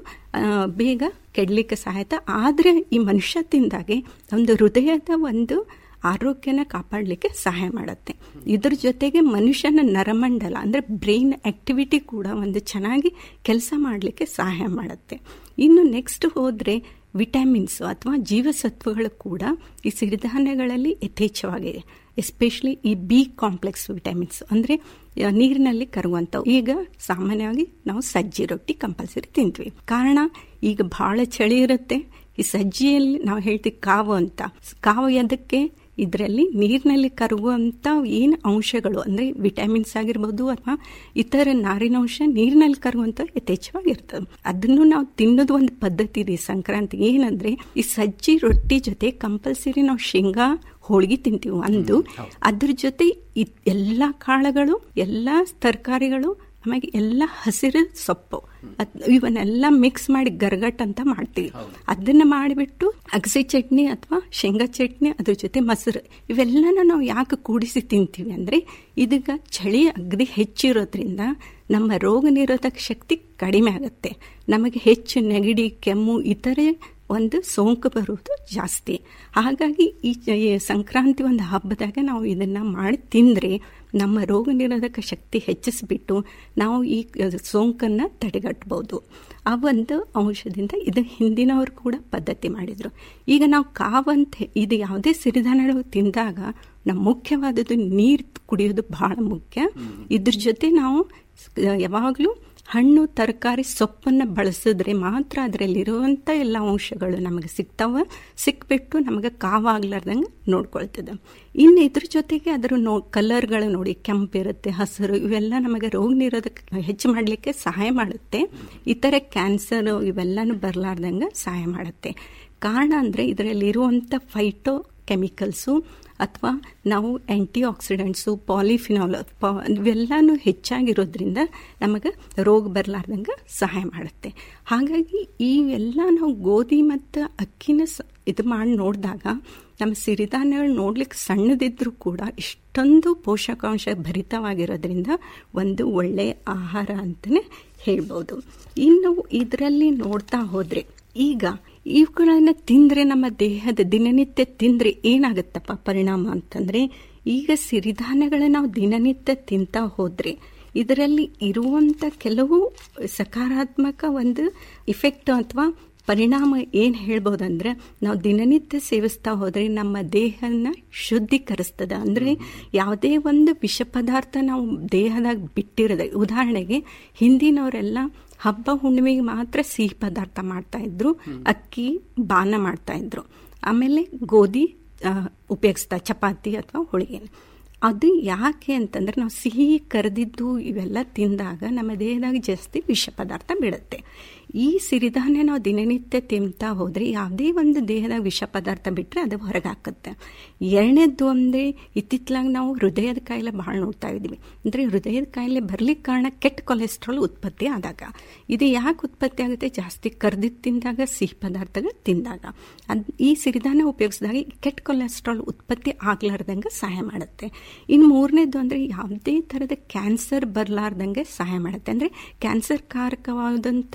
ಬೇಗ ಕೆಡಲಿಕ್ಕೆ ಸಹಾಯತ ಆದರೆ ಈ ಮನುಷ್ಯ ತಿಂದಾಗೆ ಒಂದು ಹೃದಯದ ಒಂದು ಆರೋಗ್ಯನ ಕಾಪಾಡಲಿಕ್ಕೆ ಸಹಾಯ ಮಾಡುತ್ತೆ ಇದ್ರ ಜೊತೆಗೆ ಮನುಷ್ಯನ ನರಮಂಡಲ ಅಂದರೆ ಬ್ರೈನ್ ಆಕ್ಟಿವಿಟಿ ಕೂಡ ಒಂದು ಚೆನ್ನಾಗಿ ಕೆಲಸ ಮಾಡಲಿಕ್ಕೆ ಸಹಾಯ ಮಾಡುತ್ತೆ ಇನ್ನು ನೆಕ್ಸ್ಟ್ ಹೋದರೆ ವಿಟಮಿನ್ಸ್ ಅಥವಾ ಜೀವಸತ್ವಗಳು ಕೂಡ ಈ ಸಿರಿಧಾನ್ಯಗಳಲ್ಲಿ ಯಥೇಚ್ಛವಾಗಿದೆ ಎಸ್ಪೆಷಲಿ ಈ ಬಿ ಕಾಂಪ್ಲೆಕ್ಸ್ ವಿಟಮಿನ್ಸ್ ಅಂದರೆ ನೀರಿನಲ್ಲಿ ಕರುವಂಥವು ಈಗ ಸಾಮಾನ್ಯವಾಗಿ ನಾವು ಸಜ್ಜಿ ರೊಟ್ಟಿ ಕಂಪಲ್ಸರಿ ತಿಂತೀವಿ ಕಾರಣ ಈಗ ಬಹಳ ಚಳಿ ಇರುತ್ತೆ ಈ ಸಜ್ಜಿಯಲ್ಲಿ ನಾವು ಹೇಳ್ತೀವಿ ಕಾವು ಅಂತ ಕಾವು ಎದಕ್ಕೆ ಇದರಲ್ಲಿ ನೀರಿನಲ್ಲಿ ಕರಗುವಂಥ ಏನು ಅಂಶಗಳು ಅಂದರೆ ವಿಟಮಿನ್ಸ್ ಆಗಿರ್ಬೋದು ಅಥವಾ ಇತರ ನಾರಿನಾಂಶ ನೀರಿನಲ್ಲಿ ಕರಗುವಂಥ ಯಥೇಚ್ಛವಾಗಿರ್ತದೆ ಅದನ್ನು ನಾವು ತಿನ್ನೋದು ಒಂದು ಪದ್ಧತಿ ಇದೆ ಸಂಕ್ರಾಂತಿ ಏನಂದ್ರೆ ಈ ಸಜ್ಜಿ ರೊಟ್ಟಿ ಜೊತೆ ಕಂಪಲ್ಸರಿ ನಾವು ಶೇಂಗಾ ಹೋಳಿಗೆ ತಿಂತೀವಿ ಒಂದು ಅದ್ರ ಜೊತೆ ಎಲ್ಲ ಕಾಳುಗಳು ಎಲ್ಲ ತರಕಾರಿಗಳು ಆಮೇಲೆ ಎಲ್ಲ ಹಸಿರು ಸೊಪ್ಪು ಇವನ್ನೆಲ್ಲ ಮಿಕ್ಸ್ ಮಾಡಿ ಗರ್ಗಟ್ ಅಂತ ಮಾಡ್ತೀವಿ ಅದನ್ನ ಮಾಡಿಬಿಟ್ಟು ಅಗಸೆ ಚಟ್ನಿ ಅಥವಾ ಶೇಂಗಾ ಚಟ್ನಿ ಅದ್ರ ಜೊತೆ ಮೊಸರು ಇವೆಲ್ಲನ ನಾವು ಯಾಕೆ ಕೂಡಿಸಿ ತಿಂತೀವಿ ಅಂದ್ರೆ ಇದೀಗ ಚಳಿ ಅಗದಿ ಹೆಚ್ಚಿರೋದ್ರಿಂದ ನಮ್ಮ ರೋಗ ನಿರೋಧಕ ಶಕ್ತಿ ಕಡಿಮೆ ಆಗುತ್ತೆ ನಮಗೆ ಹೆಚ್ಚು ನೆಗಡಿ ಕೆಮ್ಮು ಇತರೆ ಒಂದು ಸೋಂಕು ಬರುವುದು ಜಾಸ್ತಿ ಹಾಗಾಗಿ ಈ ಸಂಕ್ರಾಂತಿ ಒಂದು ಹಬ್ಬದಾಗ ನಾವು ಇದನ್ನ ಮಾಡಿ ತಿಂದರೆ ನಮ್ಮ ರೋಗ ನಿರೋಧಕ ಶಕ್ತಿ ಹೆಚ್ಚಿಸ್ಬಿಟ್ಟು ನಾವು ಈ ಸೋಂಕನ್ನು ತಡೆಗಟ್ಟಬಹುದು ಆ ಒಂದು ಅಂಶದಿಂದ ಇದು ಹಿಂದಿನವರು ಕೂಡ ಪದ್ಧತಿ ಮಾಡಿದರು ಈಗ ನಾವು ಕಾವಂತ ಇದು ಯಾವುದೇ ಸಿರಿಧಾನ್ಯಗಳು ತಿಂದಾಗ ನಮ್ಮ ಮುಖ್ಯವಾದದ್ದು ನೀರು ಕುಡಿಯೋದು ಬಹಳ ಮುಖ್ಯ ಇದ್ರ ಜೊತೆ ನಾವು ಯಾವಾಗಲೂ ಹಣ್ಣು ತರಕಾರಿ ಸೊಪ್ಪನ್ನು ಬಳಸಿದ್ರೆ ಮಾತ್ರ ಅದರಲ್ಲಿರುವಂಥ ಎಲ್ಲ ಅಂಶಗಳು ನಮಗೆ ಸಿಗ್ತಾವ ಸಿಕ್ಬಿಟ್ಟು ನಮಗೆ ಕಾವಾಗ್ಲಾರ್ದಂಗೆ ನೋಡ್ಕೊಳ್ತದೆ ಇನ್ನು ಇದ್ರ ಜೊತೆಗೆ ಅದರ ನೋ ಕಲರ್ಗಳು ನೋಡಿ ಕೆಂಪಿರುತ್ತೆ ಹಸಿರು ಇವೆಲ್ಲ ನಮಗೆ ರೋಗ ನಿರೋಧಕ ಹೆಚ್ಚು ಮಾಡಲಿಕ್ಕೆ ಸಹಾಯ ಮಾಡುತ್ತೆ ಇತರ ಕ್ಯಾನ್ಸರ್ ಇವೆಲ್ಲನೂ ಬರಲಾರ್ದಂಗೆ ಸಹಾಯ ಮಾಡುತ್ತೆ ಕಾರಣ ಅಂದರೆ ಇದರಲ್ಲಿರುವಂಥ ಫೈಟೋ ಕೆಮಿಕಲ್ಸು ಅಥವಾ ನಾವು ಆ್ಯಂಟಿ ಆಕ್ಸಿಡೆಂಟ್ಸು ಪಾಲಿಫಿನಾಲ್ ಇವೆಲ್ಲನೂ ಹೆಚ್ಚಾಗಿರೋದ್ರಿಂದ ನಮಗೆ ರೋಗ ಬರಲಾರ್ದಂಗೆ ಸಹಾಯ ಮಾಡುತ್ತೆ ಹಾಗಾಗಿ ಈ ಎಲ್ಲ ನಾವು ಗೋಧಿ ಮತ್ತು ಅಕ್ಕಿನ ಇದು ಮಾಡಿ ನೋಡಿದಾಗ ನಮ್ಮ ಸಿರಿಧಾನ್ಯಗಳು ನೋಡ್ಲಿಕ್ಕೆ ಸಣ್ಣದಿದ್ರೂ ಕೂಡ ಇಷ್ಟೊಂದು ಪೋಷಕಾಂಶ ಭರಿತವಾಗಿರೋದ್ರಿಂದ ಒಂದು ಒಳ್ಳೆಯ ಆಹಾರ ಅಂತಲೇ ಹೇಳ್ಬೋದು ಇನ್ನು ಇದರಲ್ಲಿ ನೋಡ್ತಾ ಹೋದರೆ ಈಗ ಇವುಗಳನ್ನು ತಿಂದರೆ ನಮ್ಮ ದೇಹದ ದಿನನಿತ್ಯ ತಿಂದರೆ ಏನಾಗುತ್ತಪ್ಪ ಪರಿಣಾಮ ಅಂತಂದರೆ ಈಗ ಸಿರಿಧಾನ್ಯಗಳನ್ನ ನಾವು ದಿನನಿತ್ಯ ತಿಂತಾ ಹೋದರೆ ಇದರಲ್ಲಿ ಇರುವಂಥ ಕೆಲವು ಸಕಾರಾತ್ಮಕ ಒಂದು ಇಫೆಕ್ಟ್ ಅಥವಾ ಪರಿಣಾಮ ಏನು ಹೇಳ್ಬೋದಂದ್ರೆ ನಾವು ದಿನನಿತ್ಯ ಸೇವಿಸ್ತಾ ಹೋದರೆ ನಮ್ಮ ದೇಹನ ಶುದ್ಧೀಕರಿಸ್ತದ ಅಂದರೆ ಯಾವುದೇ ಒಂದು ವಿಷ ಪದಾರ್ಥ ನಾವು ದೇಹದಾಗ ಬಿಟ್ಟಿರೋದ ಉದಾಹರಣೆಗೆ ಹಿಂದಿನವರೆಲ್ಲ ಹಬ್ಬ ಹುಣ್ಣಿಮೆಗೆ ಮಾತ್ರ ಸಿಹಿ ಪದಾರ್ಥ ಮಾಡ್ತಾ ಇದ್ರು ಅಕ್ಕಿ ಬಾನ ಮಾಡ್ತಾ ಇದ್ರು ಆಮೇಲೆ ಗೋಧಿ ಉಪಯೋಗಿಸ್ತಾ ಚಪಾತಿ ಅಥವಾ ಹೋಳಿಗೆ ಅದು ಯಾಕೆ ಅಂತಂದ್ರೆ ನಾವು ಸಿಹಿ ಕರೆದಿದ್ದು ಇವೆಲ್ಲ ತಿಂದಾಗ ನಮ್ಮ ದೇಹದಾಗ ಜಾಸ್ತಿ ವಿಷ ಪದಾರ್ಥ ಬಿಡುತ್ತೆ ಈ ಸಿರಿಧಾನ್ಯ ನಾವು ದಿನನಿತ್ಯ ತಿಂತಾ ಹೋದರೆ ಯಾವುದೇ ಒಂದು ದೇಹದಾಗ ವಿಷ ಪದಾರ್ಥ ಬಿಟ್ಟರೆ ಅದು ಹೊರಗೆ ಹಾಕುತ್ತೆ ಎರಡನೇದ್ದು ಅಂದರೆ ಇತ್ತಿತ್ತಲಾಗ ನಾವು ಹೃದಯದ ಕಾಯಿಲೆ ಭಾಳ ನೋಡ್ತಾ ಇದ್ದೀವಿ ಅಂದರೆ ಹೃದಯದ ಕಾಯಿಲೆ ಬರ್ಲಿಕ್ಕೆ ಕಾರಣ ಕೆಟ್ಟ ಕೊಲೆಸ್ಟ್ರಾಲ್ ಉತ್ಪತ್ತಿ ಆದಾಗ ಇದು ಯಾಕೆ ಉತ್ಪತ್ತಿ ಆಗುತ್ತೆ ಜಾಸ್ತಿ ಕರ್ದಿದ್ದು ತಿಂದಾಗ ಸಿಹಿ ಪದಾರ್ಥಗಳು ತಿಂದಾಗ ಅದು ಈ ಸಿರಿಧಾನ್ಯ ಉಪಯೋಗಿಸಿದಾಗ ಕೆಟ್ಟ ಕೊಲೆಸ್ಟ್ರಾಲ್ ಉತ್ಪತ್ತಿ ಆಗ್ಲಾರ್ದಂಗೆ ಸಹಾಯ ಮಾಡುತ್ತೆ ಇನ್ನು ಮೂರನೇದು ಅಂದರೆ ಯಾವುದೇ ಥರದ ಕ್ಯಾನ್ಸರ್ ಬರಲಾರ್ದಂಗೆ ಸಹಾಯ ಮಾಡುತ್ತೆ ಅಂದರೆ ಕ್ಯಾನ್ಸರ್ ಕಾರಕವಾದಂಥ ಯಾವುದೇ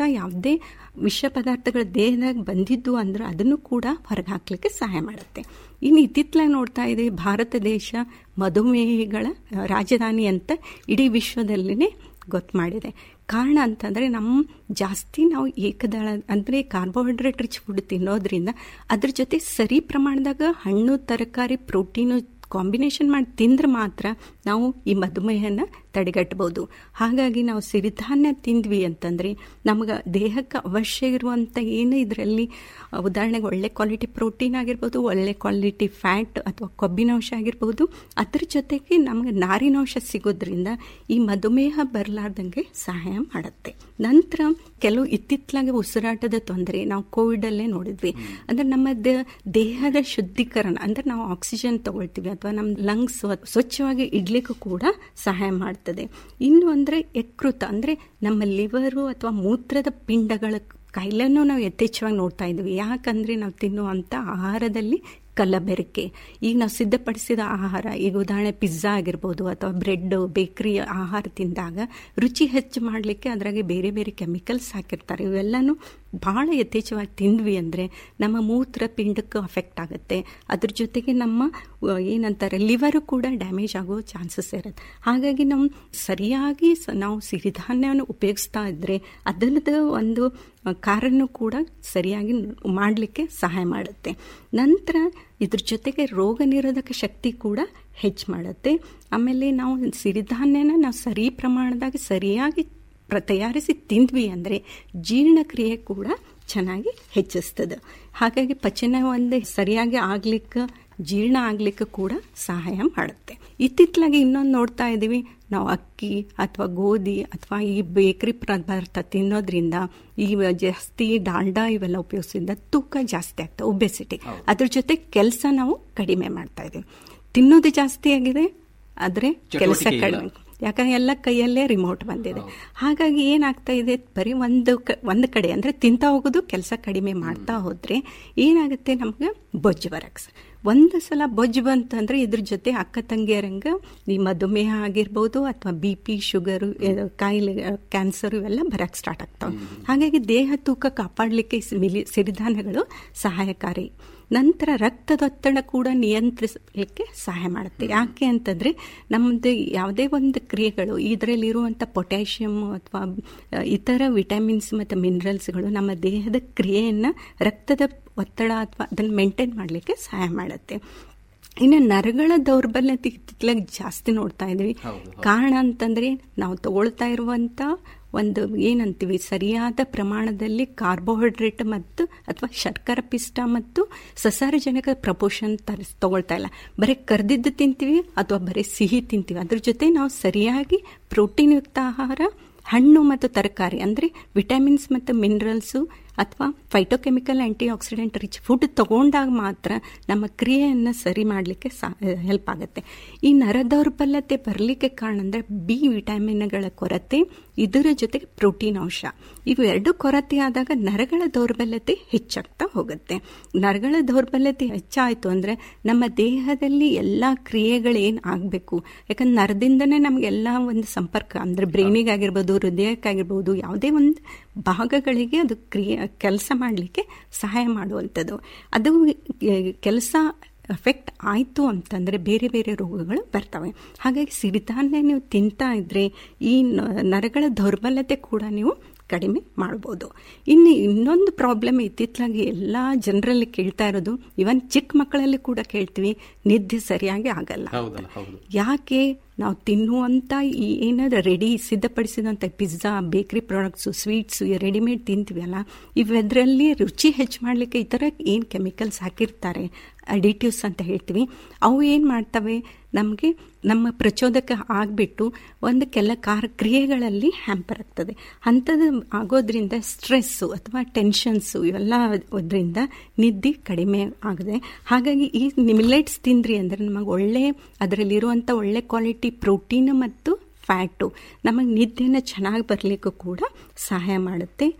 ಯಾವುದೇ ವಿಷ ಪದಾರ್ಥಗಳ ದೇಹದಾಗ ಬಂದಿದ್ದು ಅಂದ್ರೆ ಅದನ್ನು ಕೂಡ ಹೊರಗೆ ಹಾಕ್ಲಿಕ್ಕೆ ಸಹಾಯ ಮಾಡುತ್ತೆ ಇನ್ನು ಇತ್ತಿತ್ತಲಾಗಿ ನೋಡ್ತಾ ಇದ್ದೀವಿ ಭಾರತ ದೇಶ ಮಧುಮೇಹಿಗಳ ರಾಜಧಾನಿ ಅಂತ ಇಡೀ ವಿಶ್ವದಲ್ಲಿನೇ ಗೊತ್ತು ಮಾಡಿದೆ ಕಾರಣ ಅಂತಂದರೆ ನಮ್ಮ ಜಾಸ್ತಿ ನಾವು ಏಕದಳ ಅಂದರೆ ಕಾರ್ಬೋಹೈಡ್ರೇಟ್ ರಿಚ್ ಫುಡ್ ತಿನ್ನೋದ್ರಿಂದ ಅದ್ರ ಜೊತೆ ಸರಿ ಪ್ರಮಾಣದಾಗ ಹಣ್ಣು ತರಕಾರಿ ಪ್ರೋಟೀನು ಕಾಂಬಿನೇಷನ್ ಮಾಡಿ ತಿಂದ್ರೆ ಮಾತ್ರ ನಾವು ಈ ಮಧುಮೇಹನ ತಡೆಗಟ್ಟಬಹುದು ಹಾಗಾಗಿ ನಾವು ಸಿರಿಧಾನ್ಯ ತಿಂದ್ವಿ ಅಂತಂದರೆ ನಮಗೆ ದೇಹಕ್ಕೆ ಅವಶ್ಯ ಇರುವಂಥ ಏನು ಇದರಲ್ಲಿ ಉದಾಹರಣೆಗೆ ಒಳ್ಳೆ ಕ್ವಾಲಿಟಿ ಪ್ರೋಟೀನ್ ಆಗಿರ್ಬೋದು ಒಳ್ಳೆ ಕ್ವಾಲಿಟಿ ಫ್ಯಾಟ್ ಅಥವಾ ಕೊಬ್ಬಿನಾಂಶ ಆಗಿರ್ಬೋದು ಅದ್ರ ಜೊತೆಗೆ ನಮಗೆ ನಾರಿನಾಂಶ ಸಿಗೋದ್ರಿಂದ ಈ ಮಧುಮೇಹ ಬರಲಾರ್ದಂಗೆ ಸಹಾಯ ಮಾಡುತ್ತೆ ನಂತರ ಕೆಲವು ಇತ್ತಿತ್ತಲಾಗಿ ಉಸಿರಾಟದ ತೊಂದರೆ ನಾವು ಕೋವಿಡಲ್ಲೇ ನೋಡಿದ್ವಿ ಅಂದ್ರೆ ನಮ್ಮ ದೇಹದ ಶುದ್ಧೀಕರಣ ಅಂದ್ರೆ ನಾವು ಆಕ್ಸಿಜನ್ ತಗೊಳ್ತೀವಿ ಅಥವಾ ನಮ್ಮ ಲಂಗ್ಸ್ ಸ್ವಚ್ಛವಾಗಿ ಇಡ್ಲಿಕ್ಕೂ ಕೂಡ ಸಹಾಯ ಮಾಡ್ತದೆ ಇನ್ನು ಅಂದರೆ ಯಕೃತ ಅಂದರೆ ನಮ್ಮ ಲಿವರು ಅಥವಾ ಮೂತ್ರದ ಪಿಂಡಗಳ ಕಾಯಿಲೆನೂ ನಾವು ಯಥೇಚ್ಛವಾಗಿ ನೋಡ್ತಾ ಇದ್ವಿ ಯಾಕಂದರೆ ನಾವು ತಿನ್ನುವಂಥ ಆಹಾರದಲ್ಲಿ ಕಲಬೆರಕೆ ಈಗ ನಾವು ಸಿದ್ಧಪಡಿಸಿದ ಆಹಾರ ಈಗ ಉದಾಹರಣೆ ಪಿಜ್ಜಾ ಆಗಿರ್ಬೋದು ಅಥವಾ ಬ್ರೆಡ್ ಬೇಕರಿ ಆಹಾರ ತಿಂದಾಗ ರುಚಿ ಹೆಚ್ಚು ಮಾಡಲಿಕ್ಕೆ ಅದರಾಗೆ ಬೇರೆ ಬೇರೆ ಕೆಮಿಕಲ್ಸ್ ಹಾಕಿರ್ತಾರೆ ಇವೆಲ್ಲನೂ ಭಾಳ ಯಥೇಚ್ಛವಾಗಿ ತಿಂದ್ವಿ ಅಂದರೆ ನಮ್ಮ ಮೂತ್ರ ಪಿಂಡಕ್ಕೆ ಅಫೆಕ್ಟ್ ಆಗುತ್ತೆ ಅದ್ರ ಜೊತೆಗೆ ನಮ್ಮ ಏನಂತಾರೆ ಲಿವರು ಕೂಡ ಡ್ಯಾಮೇಜ್ ಆಗೋ ಚಾನ್ಸಸ್ ಇರುತ್ತೆ ಹಾಗಾಗಿ ನಾವು ಸರಿಯಾಗಿ ನಾವು ಸಿರಿಧಾನ್ಯವನ್ನು ಉಪಯೋಗಿಸ್ತಾ ಇದ್ದರೆ ಅದರದ್ದು ಒಂದು ಕಾರನ್ನು ಕೂಡ ಸರಿಯಾಗಿ ಮಾಡಲಿಕ್ಕೆ ಸಹಾಯ ಮಾಡುತ್ತೆ ನಂತರ ಇದ್ರ ಜೊತೆಗೆ ರೋಗ ನಿರೋಧಕ ಶಕ್ತಿ ಕೂಡ ಹೆಚ್ಚು ಮಾಡುತ್ತೆ ಆಮೇಲೆ ನಾವು ಸಿರಿಧಾನ್ಯನ ನಾವು ಸರಿ ಪ್ರಮಾಣದಾಗ ಸರಿಯಾಗಿ ಪ್ರ ತಯಾರಿಸಿ ತಿಂದ್ವಿ ಅಂದರೆ ಜೀರ್ಣಕ್ರಿಯೆ ಕೂಡ ಚೆನ್ನಾಗಿ ಹೆಚ್ಚಿಸ್ತದೆ ಹಾಗಾಗಿ ಪಚನ ಒಂದು ಸರಿಯಾಗಿ ಆಗ್ಲಿಕ್ಕೆ ಜೀರ್ಣ ಆಗ್ಲಿಕ್ಕೆ ಕೂಡ ಸಹಾಯ ಮಾಡುತ್ತೆ ಇತ್ತಿತ್ತಲಾಗಿ ಇನ್ನೊಂದು ನೋಡ್ತಾ ಇದ್ದೀವಿ ನಾವು ಅಕ್ಕಿ ಅಥವಾ ಗೋಧಿ ಅಥವಾ ಈ ಬೇಕರಿ ಪದಾರ್ಥ ತಿನ್ನೋದ್ರಿಂದ ಈ ಜಾಸ್ತಿ ಡಾಲ್ಡಾ ಇವೆಲ್ಲ ಉಪಯೋಗಿಸಿದ ತೂಕ ಜಾಸ್ತಿ ಆಗ್ತದೆ ಒಬೆಸಿಟಿ ಅದ್ರ ಜೊತೆ ಕೆಲಸ ನಾವು ಕಡಿಮೆ ಮಾಡ್ತಾ ಇದ್ದೀವಿ ತಿನ್ನೋದು ಜಾಸ್ತಿ ಆಗಿದೆ ಆದರೆ ಕೆಲಸ ಕಡಿಮೆ ಯಾಕಂದ್ರೆ ಎಲ್ಲ ಕೈಯಲ್ಲೇ ರಿಮೋಟ್ ಬಂದಿದೆ ಹಾಗಾಗಿ ಏನಾಗ್ತಾ ಇದೆ ಬರೀ ಒಂದು ಒಂದು ಕಡೆ ಅಂದರೆ ತಿಂತಾ ಹೋಗೋದು ಕೆಲಸ ಕಡಿಮೆ ಮಾಡ್ತಾ ಹೋದ್ರೆ ಏನಾಗುತ್ತೆ ನಮ್ಗೆ ಬೊಜ್ಜು ಬರಕ್ಕೆ ಒಂದು ಸಲ ಬೊಜ್ಜು ಬಂತಂದ್ರೆ ಇದ್ರ ಜೊತೆ ಅಕ್ಕ ತಂಗಿಯರಂಗ ಈ ಮಧುಮೇಹ ಆಗಿರ್ಬೋದು ಅಥವಾ ಬಿ ಪಿ ಶುಗರು ಕಾಯಿಲೆ ಕ್ಯಾನ್ಸರ್ ಇವೆಲ್ಲ ಬರಕ್ಕೆ ಸ್ಟಾರ್ಟ್ ಆಗ್ತಾವೆ ಹಾಗಾಗಿ ದೇಹ ತೂಕ ಕಾಪಾಡಲಿಕ್ಕೆ ಸಿರಿಧಾನ್ಯಗಳು ಸಹಾಯಕಾರಿ ನಂತರ ರಕ್ತದೊತ್ತಡ ಕೂಡ ನಿಯಂತ್ರಿಸಲಿಕ್ಕೆ ಸಹಾಯ ಮಾಡುತ್ತೆ ಯಾಕೆ ಅಂತಂದರೆ ನಮ್ಮದು ಯಾವುದೇ ಒಂದು ಕ್ರಿಯೆಗಳು ಇದರಲ್ಲಿರುವಂಥ ಪೊಟ್ಯಾಷಿಯಮ್ ಅಥವಾ ಇತರ ವಿಟಮಿನ್ಸ್ ಮತ್ತು ಮಿನರಲ್ಸ್ಗಳು ನಮ್ಮ ದೇಹದ ಕ್ರಿಯೆಯನ್ನು ರಕ್ತದ ಒತ್ತಡ ಅಥವಾ ಅದನ್ನು ಮೇಂಟೈನ್ ಮಾಡಲಿಕ್ಕೆ ಸಹಾಯ ಮಾಡುತ್ತೆ ಇನ್ನು ನರಗಳ ದೌರ್ಬಲ್ಯತೆ ಇತ್ತಿತ್ತಲಾಗಿ ಜಾಸ್ತಿ ನೋಡ್ತಾ ಇದ್ದೀವಿ ಕಾರಣ ಅಂತಂದರೆ ನಾವು ತಗೊಳ್ತಾ ಇರುವಂಥ ಒಂದು ಏನಂತೀವಿ ಸರಿಯಾದ ಪ್ರಮಾಣದಲ್ಲಿ ಕಾರ್ಬೋಹೈಡ್ರೇಟ್ ಮತ್ತು ಅಥವಾ ಶರ್ಕರ ಪಿಷ್ಟ ಮತ್ತು ಸಸಾರಜನಕ ಪ್ರಪೋಷನ್ ತರಿಸ್ ತಗೊಳ್ತಾ ಇಲ್ಲ ಬರೀ ಕರ್ದಿದ್ದು ತಿಂತೀವಿ ಅಥವಾ ಬರೀ ಸಿಹಿ ತಿಂತೀವಿ ಅದ್ರ ಜೊತೆ ನಾವು ಸರಿಯಾಗಿ ಪ್ರೋಟೀನ್ ಯುಕ್ತ ಆಹಾರ ಹಣ್ಣು ಮತ್ತು ತರಕಾರಿ ಅಂದರೆ ವಿಟಮಿನ್ಸ್ ಮತ್ತು ಮಿನರಲ್ಸು ಅಥವಾ phytochemical antioxidant rich food ತಗೊಂಡಾಗ ಮಾತ್ರ ನಮ್ಮ ಕ್ರಿಯೆಯನ್ನು ಸರಿ ಮಾಡಲಿಕ್ಕೆ ಸಾ ಹೆಲ್ಪ್ ಆಗುತ್ತೆ ಈ ನರ ದೌರ್ಬಲ್ಯತೆ ಬರಲಿಕ್ಕೆ ಕಾರಣ ಅಂದರೆ ಬಿ ವಿಟಮಿನ್ಗಳ ಕೊರತೆ ಇದರ ಜೊತೆಗೆ ಪ್ರೋಟೀನ್ ಅಂಶ ಇವೆರಡು ಕೊರತೆ ಆದಾಗ ನರಗಳ ದೌರ್ಬಲ್ಯತೆ ಹೆಚ್ಚಾಗ್ತಾ ಹೋಗುತ್ತೆ ನರಗಳ ದೌರ್ಬಲ್ಯತೆ ಹೆಚ್ಚಾಯಿತು ಅಂದರೆ ನಮ್ಮ ದೇಹದಲ್ಲಿ ಎಲ್ಲ ಕ್ರಿಯೆಗಳೇನು ಆಗಬೇಕು ಯಾಕಂದ್ರೆ ನರದಿಂದನೇ ನಮಗೆಲ್ಲ ಒಂದು ಸಂಪರ್ಕ ಅಂದರೆ ಬ್ರೈನಿಗಾಗಿರ್ಬೋದು ಹೃದಯಕ್ಕಾಗಿರ್ಬೋದು ಯಾವುದೇ ಒಂದು ಭಾಗಗಳಿಗೆ ಅದು ಕ್ರಿಯೆ ಕೆಲಸ ಮಾಡಲಿಕ್ಕೆ ಸಹಾಯ ಮಾಡುವಂಥದ್ದು ಅದು ಕೆಲಸ ಎಫೆಕ್ಟ್ ಆಯಿತು ಅಂತಂದರೆ ಬೇರೆ ಬೇರೆ ರೋಗಗಳು ಬರ್ತವೆ ಹಾಗಾಗಿ ಸಿರಿಧಾನ್ಯ ನೀವು ತಿಂತಾ ಇದ್ದರೆ ಈ ನರಗಳ ದೌರ್ಬಲ್ಯತೆ ಕೂಡ ನೀವು ಕಡಿಮೆ ಮಾಡ್ಬೋದು ಇನ್ನು ಇನ್ನೊಂದು ಪ್ರಾಬ್ಲಮ್ ಇತ್ತಿತ್ತಲಾಗಿ ಎಲ್ಲ ಜನರಲ್ಲಿ ಕೇಳ್ತಾ ಇರೋದು ಇವನ್ ಚಿಕ್ಕ ಮಕ್ಕಳಲ್ಲಿ ಕೂಡ ಕೇಳ್ತೀವಿ ನಿದ್ದೆ ಸರಿಯಾಗಿ ಆಗಲ್ಲ ಯಾಕೆ ನಾವು ತಿನ್ನುವಂಥ ಈ ಏನಾದ್ರು ರೆಡಿ ಸಿದ್ಧಪಡಿಸಿದಂಥ pizza bakery products sweets readymade ತಿಂತೀವಲ್ಲ ಇವೆದರಲ್ಲಿ ರುಚಿ ಹೆಚ್ಚು ಮಾಡಲಿಕ್ಕೆ ಈ ಥರ ಏನು ಕೆಮಿಕಲ್ಸ್ ಹಾಕಿರ್ತಾರೆ ಅಡಿಟಿವ್ಸ್ ಅಂತ ಹೇಳ್ತೀವಿ ಅವು ಏನು ಮಾಡ್ತವೆ ನಮಗೆ ನಮ್ಮ ಪ್ರಚೋದಕ ಆಗಿಬಿಟ್ಟು ಒಂದು ಕೆಲ ಕಾರ ಕ್ರಿಯೆಗಳಲ್ಲಿ ಹ್ಯಾಂಪರ್ ಆಗ್ತದೆ ಅಂಥದ್ದು ಆಗೋದ್ರಿಂದ ಸ್ಟ್ರೆಸ್ಸು ಅಥವಾ ಟೆನ್ಷನ್ಸು ಇವೆಲ್ಲ ಅದರಿಂದ ನಿದ್ದೆ ಕಡಿಮೆ ಆಗಿದೆ ಹಾಗಾಗಿ ಈ ಮಿಲೆಟ್ಸ್ ತಿಂದ್ರಿ ಅಂದರೆ ನಮಗೆ ಒಳ್ಳೆ ಅದರಲ್ಲಿರುವಂಥ ಒಳ್ಳೆ ಕ್ವಾಲಿಟಿ ಪ್ರೋಟೀನ್ ಮತ್ತು ಫ್ಯಾಟು ನಮಗೆ ನಿದ್ದೆನ ಚೆನ್ನಾಗಿ ಬರಲಿಕ್ಕೂ ಕೂಡ ಸಹಾಯ ಮಾಡುತ್ತೆ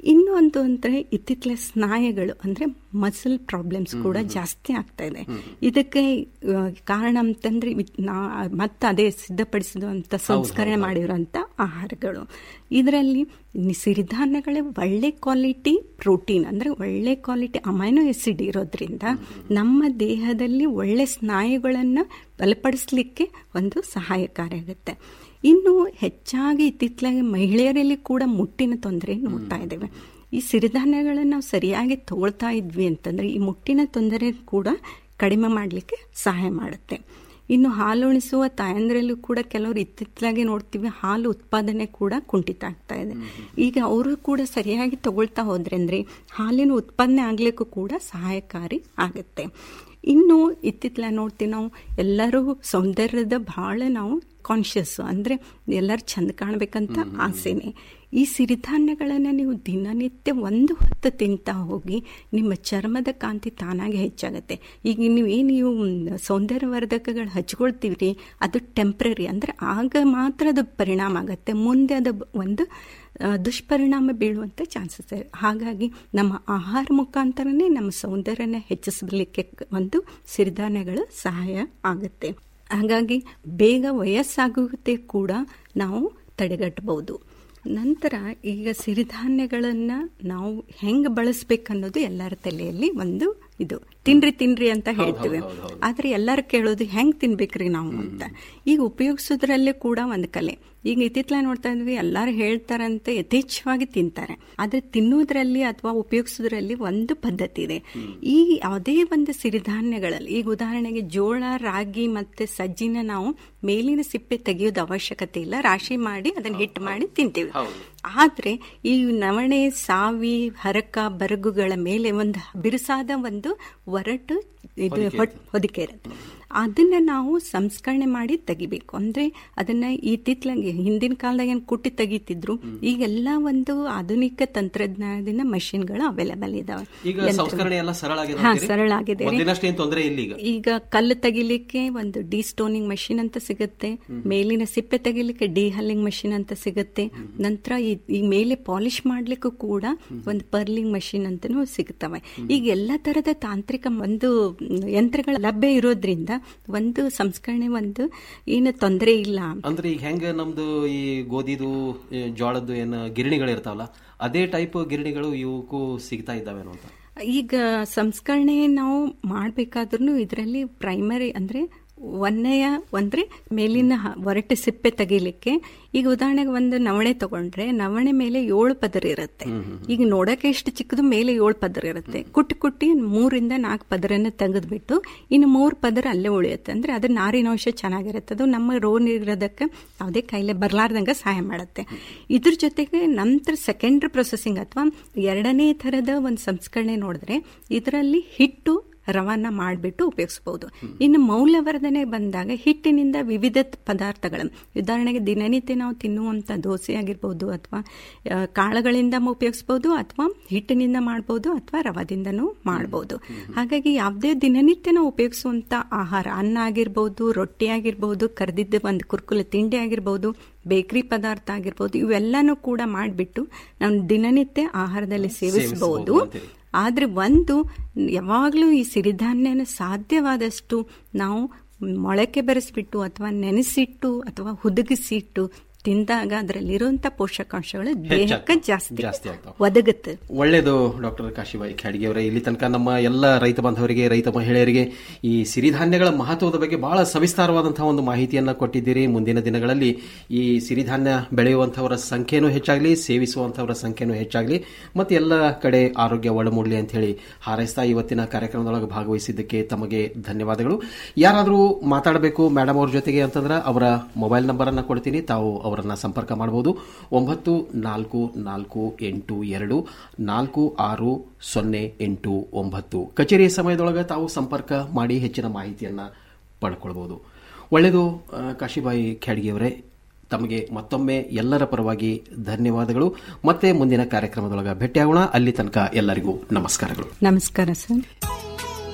ಇನ್ನೊಂದು ಅಂದರೆ ಇತ್ತಿತ್ತಲ ಸ್ನಾಯುಗಳು ಅಂದರೆ ಮಸಲ್ ಪ್ರಾಬ್ಲಮ್ಸ್ ಕೂಡ ಜಾಸ್ತಿ ಆಗ್ತಾ ಇದೆ ಇದಕ್ಕೆ ಆ, ಕಾರಣ ಅಂತಂದ್ರೆ ಇದ್- ನಾ ಮತ್ತೆ ಅದೇ ಸಿದ್ಧಪಡಿಸಿದಂಥ ಸಂಸ್ಕರಣೆ ಮಾಡಿರುವಂಥ ಆಹಾರಗಳು ಇದರಲ್ಲಿ ಸಿರಿಧಾನ್ಯಗಳೇ ಒಳ್ಳೆ ಕ್ವಾಲಿಟಿ ಪ್ರೋಟೀನ್ ಅಂದರೆ ಒಳ್ಳೆ ಕ್ವಾಲಿಟಿ ಅಮೈನೋ ಆಸಿಡ್ ಇರೋದ್ರಿಂದ ನಮ್ಮ ದೇಹದಲ್ಲಿ ಒಳ್ಳೆ ಸ್ನಾಯುಗಳನ್ನು ಬಲಪಡಿಸಲಿಕ್ಕೆ ಒಂದು ಸಹಾಯಕಾರಿ ಆಗುತ್ತೆ ಇನ್ನು ಹೆಚ್ಚಾಗಿ ಇತ್ತಿತ್ತಲಾಗಿ ಮಹಿಳೆಯರಲ್ಲಿ ಕೂಡ ಮುಟ್ಟಿನ ತೊಂದರೆ ನೋಡ್ತಾ ಇದ್ದೇವೆ ಈ ಸಿರಿಧಾನ್ಯಗಳನ್ನು ನಾವು ಸರಿಯಾಗಿ ತಗೊಳ್ತಾ ಇದ್ವಿ ಅಂತಂದ್ರೆ ಈ ಮುಟ್ಟಿನ ತೊಂದರೆ ಕೂಡ ಕಡಿಮೆ ಮಾಡಲಿಕ್ಕೆ ಸಹಾಯ ಮಾಡುತ್ತೆ ಇನ್ನು ಹಾಲುಣಿಸುವ ತಾಯಂದ್ರಲ್ಲೂ ಕೂಡ ಕೆಲವರು ಇತ್ತಿತ್ತಲಾಗಿ ನೋಡ್ತೀವಿ ಹಾಲು ಉತ್ಪಾದನೆ ಕೂಡ ಕುಂಠಿತ ಆಗ್ತಾ ಇದೆ ಈಗ ಅವರು ಕೂಡ ಸರಿಯಾಗಿ ತಗೊಳ್ತಾ ಹೋದ್ರೆ ಅಂದ್ರೆ ಹಾಲಿನ ಉತ್ಪಾದನೆ ಆಗ್ಲಿಕ್ಕೂ ಕೂಡ ಸಹಾಯಕಾರಿ ಆಗುತ್ತೆ ಇನ್ನು ಇತ್ತಿತ್ತಲ ನೋಡ್ತೀವಿ ನಾವು ಎಲ್ಲರೂ ಸೌಂದರ್ಯದ ಬಹಳ ನಾವು ಕಾನ್ಷಿಯಸ್ ಅಂದರೆ ಎಲ್ಲರೂ ಚಂದ ಕಾಣಬೇಕಂತ ಆಸೆನೆ ಈ ಸಿರಿಧಾನ್ಯಗಳನ್ನು ನೀವು ದಿನನಿತ್ಯ ಒಂದು ಹೊತ್ತು ತಿಂತಾ ಹೋಗಿ ನಿಮ್ಮ ಚರ್ಮದ ಕಾಂತಿ ತಾನಾಗಿ ಹೆಚ್ಚಾಗುತ್ತೆ ಈಗ ನೀವು ಏನು ನೀವು ಸೌಂದರ್ಯವರ್ಧಕಗಳು ಹಚ್ಕೊಳ್ತೀವ್ರಿ ಅದು ಟೆಂಪ್ರರಿ ಅಂದರೆ ಆಗ ಮಾತ್ರ ಅದು ಪರಿಣಾಮ ಆಗುತ್ತೆ ಮುಂದೆ ಅದು ಬ- ಒಂದು ಆ, ದುಷ್ಪರಿಣಾಮ ಬೀಳುವಂಥ ಚಾನ್ಸಸ್ ಇದೆ ಹಾಗಾಗಿ ನಮ್ಮ ಆಹಾರ ಮುಖಾಂತರನೇ ನಮ್ಮ ಸೌಂದರ್ಯನ ಹೆಚ್ಚಿಸಲಿಕ್ಕೆ ಒಂದು ಸಿರಿಧಾನ್ಯಗಳು ಸಹಾಯ ಆಗುತ್ತೆ ಹಾಗಾಗಿ ಬೇಗ ವಯಸ್ಸಾಗುತ್ತೆ ಕೂಡ ನಾವು ತಡೆಗಟ್ಟಬಹುದು ನಂತರ ಈಗ ಸಿರಿಧಾನ್ಯಗಳನ್ನು ನಾವು ಹೆಂಗೆ ಬಳಸ್ಬೇಕನ್ನೋದು ಎಲ್ಲರ ತಲೆಯಲ್ಲಿ ಒಂದು ಇದು ತಿನ್ರಿ ತಿನ್ರಿ ಅಂತ ಹೇಳ್ತೀವಿ ಆದ್ರೆ ಎಲ್ಲರೂ ಕೇಳೋದು ಹೆಂಗ್ ತಿನ್ಬೇಕ್ರಿ ನಾವು ಅಂತ ಈಗ ಉಪಯೋಗಿಸೋದ್ರಲ್ಲೇ ಕೂಡ ಒಂದು ಕಲೆ ಈಗ ಇತ್ತಿತ್ತಲ ನೋಡ್ತಾ ಇದ್ವಿ ಎಲ್ಲರೂ ಹೇಳ್ತಾರಂತೆ ಯಥೇಚ್ಛವಾಗಿ ತಿಂತಾರೆ ಆದ್ರೆ ತಿನ್ನೋದ್ರಲ್ಲಿ ಅಥವಾ ಉಪಯೋಗಿಸೋದ್ರಲ್ಲಿ ಒಂದು ಪದ್ಧತಿ ಇದೆ ಈ ಯಾವುದೇ ಒಂದು ಸಿರಿಧಾನ್ಯಗಳಲ್ಲಿ ಈಗ ಉದಾಹರಣೆಗೆ ಜೋಳ ರಾಗಿ ಮತ್ತೆ ಸಜ್ಜಿನ ನಾವು ಮೇಲಿನ ಸಿಪ್ಪೆ ತೆಗೆಯೋದು ಅವಶ್ಯಕತೆ ಇಲ್ಲ ರಾಶಿ ಮಾಡಿ ಅದನ್ನ ಹಿಟ್ಟು ಮಾಡಿ ತಿಂತೀವಿ ಆದ್ರೆ ಈ ನವಣೆ ಸಾವಿ ಹರಕ ಬರಗುಗಳ ಮೇಲೆ ಒಂದು ಬಿರುಸಾದ ಒಂದು ಒರಟು ಇದು ಹೊಟ್- ಹೊದಿಕೆ ಇರುತ್ತೆ ಅದನ್ನ ನಾವು ಸಂಸ್ಕರಣೆ ಮಾಡಿ ತೆಗಿಬೇಕು ಅಂದ್ರೆ ಅದನ್ನ ಈ ತಿತ್ಲಂಗೆ ಹಿಂದಿನ ಕಾಲದಾಗ ಏನು ಕುಟ್ಟಿ ತೆಗಿತಿದ್ರು ಈಗೆಲ್ಲ ಒಂದು ಆಧುನಿಕ ತಂತ್ರಜ್ಞಾನದಿಂದ ಮಷಿನ್ಗಳು ಅವೈಲೇಬಲ್ ಇದಾವೆ ಈಗ ಯಂತ್ರ- ಸಂಸ್ಕರಣೆ ಎಲ್ಲ ಸರಳ ಆಗಿದೆ ಹಾ ಅಂತೀರಿ? ಸರಳ ಆಗಿದೆ ಮೊದಲಿನಷ್ಟು ಏನ್ ತೊಂದರೆ ಇಲ್ಲ ಈಗ ಈಗ ಕಲ್ಲು ತೆಗಿಲಿಕ್ಕೆ ಒಂದು ಡಿ ಸ್ಟೋನಿಂಗ್ ಮಷಿನ್ ಅಂತ ಸಿಗುತ್ತೆ ಮೇಲಿನ ಸಿಪ್ಪೆ ತೆಗಿಲಿಕ್ಕೆ ಡಿ ಹಲ್ಲಿಂಗ್ ಮಷಿನ್ ಅಂತ ಸಿಗುತ್ತೆ ನಂತರ ಈ- ಈ ಮೇಲೆ ಪಾಲಿಶ್ ಮಾಡ್ಲಿಕ್ಕೂ ಕೂಡ ಒಂದು ಪರ್ಲಿಂಗ್ ಮಷಿನ್ ಅಂತಾನೂ ಸಿಗುತ್ತವೆ ಈಗ ಎಲ್ಲ ತರದ ತಾಂತ್ರಿಕ ಒಂದು ಯಂತ್ರಗಳ ಲಭ್ಯ ಇರೋದ್ರಿಂದ ಒಂದು ಸಂಸ್ಕರಣೆ ಒಂದು ಏನು ತೊಂದರೆ ಇಲ್ಲ ಅಂದ್ರೆ ಈಗ ಹೆಂಗ ನಮ್ದು ಈ ಗೋಧಿದು ಈ ಜೋಳದ್ದು ಏನ್ ಗಿರಣಿಗಳು ಇರ್ತಾವಲ್ಲ ಅದೇ ಟೈಪ್ ಗಿರಣಿಗಳು ಇವಕ್ಕೂ ಸಿಗ್ತಾ ಇದ್ದಾವೇನೋ ಅಂತ ಈಗ ಸಂಸ್ಕರಣೆ ನಾವು ಮಾಡಬೇಕಾದ್ರೂ ಇದರಲ್ಲಿ ಪ್ರೈಮರಿ ಅಂದ್ರೆ ಒಂದನೆಯ ಅಂದ್ರೆ ಮೇಲಿನ ಹ- ಒರಟು ಸಿಪ್ಪೆ ತೆಗಿಲಿಕ್ಕೆ ಈಗ ಉದಾಹರಣೆಗೆ ಒಂದು ನವಣೆ ತಗೊಂಡ್ರೆ ನವಣೆ ಮೇಲೆ ಏಳು ಪದರ ಇರುತ್ತೆ ಈಗ ನೋಡಕ್ಕೆ ಎಷ್ಟು ಚಿಕ್ಕದು ಮೇಲೆ ಏಳು ಪದರ ಇರುತ್ತೆ ಕುಟ್ಟಿ ಕುಟ್ಟಿ ಮೂರಿಂದ ನಾಲ್ಕು ಪದರನ್ನ ತೆಗೆದ್ಬಿಟ್ಟು ಇನ್ನು ಮೂರು ಪದರ ಅಲ್ಲೇ ಉಳಿಯುತ್ತೆ ಅಂದ್ರೆ ಅದ್ರ ನಾರಿನಾಂಶ ಚೆನ್ನಾಗಿರುತ್ತೆ ಅದು ನಮ್ಮ ರೋಗ ನಿರೋಧಕ್ಕೆ ಯಾವುದೇ ಕಾಯಿಲೆ ಬರಲಾರ್ದಂಗೆ ಸಹಾಯ ಮಾಡುತ್ತೆ ಇದ್ರ ಜೊತೆಗೆ ನಂತರ ಸೆಕೆಂಡ್ರಿ ಪ್ರೊಸೆಸಿಂಗ್ ಅಥವಾ ಎರಡನೇ ಥರದ ಒಂದು ಸಂಸ್ಕರಣೆ ನೋಡಿದ್ರೆ ಇದರಲ್ಲಿ ಹಿಟ್ಟು ರವಾನ ಮಾಡಿಬಿಟ್ಟು ಉಪಯೋಗಿಸಬಹುದು ಇನ್ನು ಮೌಲ್ಯವರ್ಧನೆ ಬಂದಾಗ ಹಿಟ್ಟಿನಿಂದ ವಿವಿಧ ಪದಾರ್ಥಗಳು ಉದಾಹರಣೆಗೆ ದಿನನಿತ್ಯ ನಾವು ತಿನ್ನುವಂಥ ದೋಸೆ ಆಗಿರ್ಬೋದು ಅಥವಾ ಆ, ಕಾಳುಗಳಿಂದ ಉಪಯೋಗಿಸ್ಬೋದು ಅಥವಾ ಹಿಟ್ಟಿನಿಂದ ಮಾಡ್ಬೋದು ಅಥವಾ ರವಾದಿಂದನೂ ಮಾಡ್ಬೋದು ಹಾಗಾಗಿ ಯಾವುದೇ ದಿನನಿತ್ಯ ನಾವು ಉಪಯೋಗಿಸುವಂಥ ಆಹಾರ ಅನ್ನ ಆಗಿರ್ಬೋದು ರೊಟ್ಟಿ ಆಗಿರ್ಬೋದು ಕರೆದಿದ್ದ ಒಂದು ಕುರ್ಕುಲು ತಿಂಡಿ ಆಗಿರ್ಬೋದು ಬೇಕರಿ ಪದಾರ್ಥ ಆಗಿರ್ಬೋದು ಇವೆಲ್ಲನೂ ಕೂಡ ಮಾಡಿಬಿಟ್ಟು ನಾವು ದಿನನಿತ್ಯ ಆಹಾರದಲ್ಲಿ ಸೇವಿಸಬಹುದು ಅಂತೀರಿ. ಆದ್ರೆ ಒಂದು ಯಾವಾಗಲೂ ಈ ಸಿರಿಧಾನ್ಯನ ಸಾಧ್ಯವಾದಷ್ಟು ನಾವು ಮೊಳಕೆ ಬೆರೆಸ್ಬಿಟ್ಟು ಅಥವಾ ನೆನೆಸಿಟ್ಟು ಅಥವಾ ಹುದುಗಿಸಿಟ್ಟು ತಿಂದಾಗ ಅದರಲ್ಲಿರುವಂತ ಪೋಷಕಾಂಶಗಳು ದೇಹಕ್ಕೆ ಜಾಸ್ತಿ ಜಾಸ್ತಿ ಆಗ್ತಾವ. ಒದಗುತ್ತೆ ಒಳ್ಳೇದು ಡಾಕ್ಟರ್ ಕಾಶಿಬಾಯಿ ಖಾಡ್ಗೆ ಅವರೇ ಇಲ್ಲಿ ತನಕ ನಮ್ಮ ಎಲ್ಲ ರೈತ ಬಾಂಧವರಿಗೆ ರೈತ ಮಹಿಳೆಯರಿಗೆ ಈ ಸಿರಿಧಾನ್ಯಗಳ ಮಹತ್ವದ ಬಗ್ಗೆ ಬಹಳ ಸವಿಸ್ತಾರವಾದಂತಹ ಒಂದು ಮಾಹಿತಿಯನ್ನ ಕೊಟ್ಟಿದ್ದೀರಿ ಮುಂದಿನ ದಿನಗಳಲ್ಲಿ ಈ ಸಿರಿಧಾನ್ಯ ಬೆಳೆಯುವಂತಹವರ ಸಂಖ್ಯೆನೂ ಹೆಚ್ಚಾಗಲಿ ಸೇವಿಸುವಂತಹವರ ಸಂಖ್ಯೆನೂ ಹೆಚ್ಚಾಗಲಿ ಮತ್ತೆ ಎಲ್ಲ ಕಡೆ ಆರೋಗ್ಯ ಒಳಮೂಡಲಿ ಅಂತ ಹೇಳಿ ಹಾರೈಸ್ತಾ ಇವತ್ತಿನ ಕಾರ್ಯಕ್ರಮದೊಳಗೆ ಭಾಗವಹಿಸಿದ್ದಕ್ಕೆ ತಮಗೆ ಧನ್ಯವಾದಗಳು ಯಾರಾದರೂ ಮಾತಾಡಬೇಕು ಮೇಡಮ್ ಅವ್ರ ಜೊತೆಗೆ ಅಂತಂದ್ರೆ ಅವರ ಮೊಬೈಲ್ ನಂಬರ್ ಅನ್ನ ಕೊಡ್ತೀನಿ ತಾವು ಅವರನ್ನ ಸಂಪರ್ಕ ಮಾಡಬಹುದು ಒಂಬತ್ತು ನಾಲ್ಕು ನಾಲ್ಕು ಎಂಟು ಎರಡು ನಾಲ್ಕು ಆರು ಸೊನ್ನೆ ಎಂಟು ಒಂಬತ್ತು ಕಚೇರಿ ಸಮಯದೊಳಗೆ ತಾವು ಸಂಪರ್ಕ ಮಾಡಿ ಹೆಚ್ಚಿನ ಮಾಹಿತಿಯನ್ನ ಪಡ್ಕೊಳ್ಬಹುದು ಒಳ್ಳೆಯದು ಆ, ಕಾಶಿಬಾಯಿ ಖ್ಯಾಡ್ಗಿಯವರೇ ತಮಗೆ ಮತ್ತೊಮ್ಮೆ ಎಲ್ಲರ ಪರವಾಗಿ ಧನ್ಯವಾದಗಳು ಮತ್ತೆ ಮುಂದಿನ ಕಾರ್ಯಕ್ರಮದೊಳಗೆ ಭೇಟಿಯಾಗೋಣ ಅಲ್ಲಿ ತನಕ ಎಲ್ಲರಿಗೂ ನಮಸ್ಕಾರಗಳು ನಮಸ್ಕಾರ ಸರ್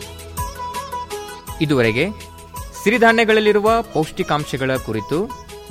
ಇದುವರೆಗೆ ಸಿರಿಧಾನ್ಯಗಳಲ್ಲಿರುವ ಪೌಷ್ಟಿಕಾಂಶಗಳ ಕುರಿತು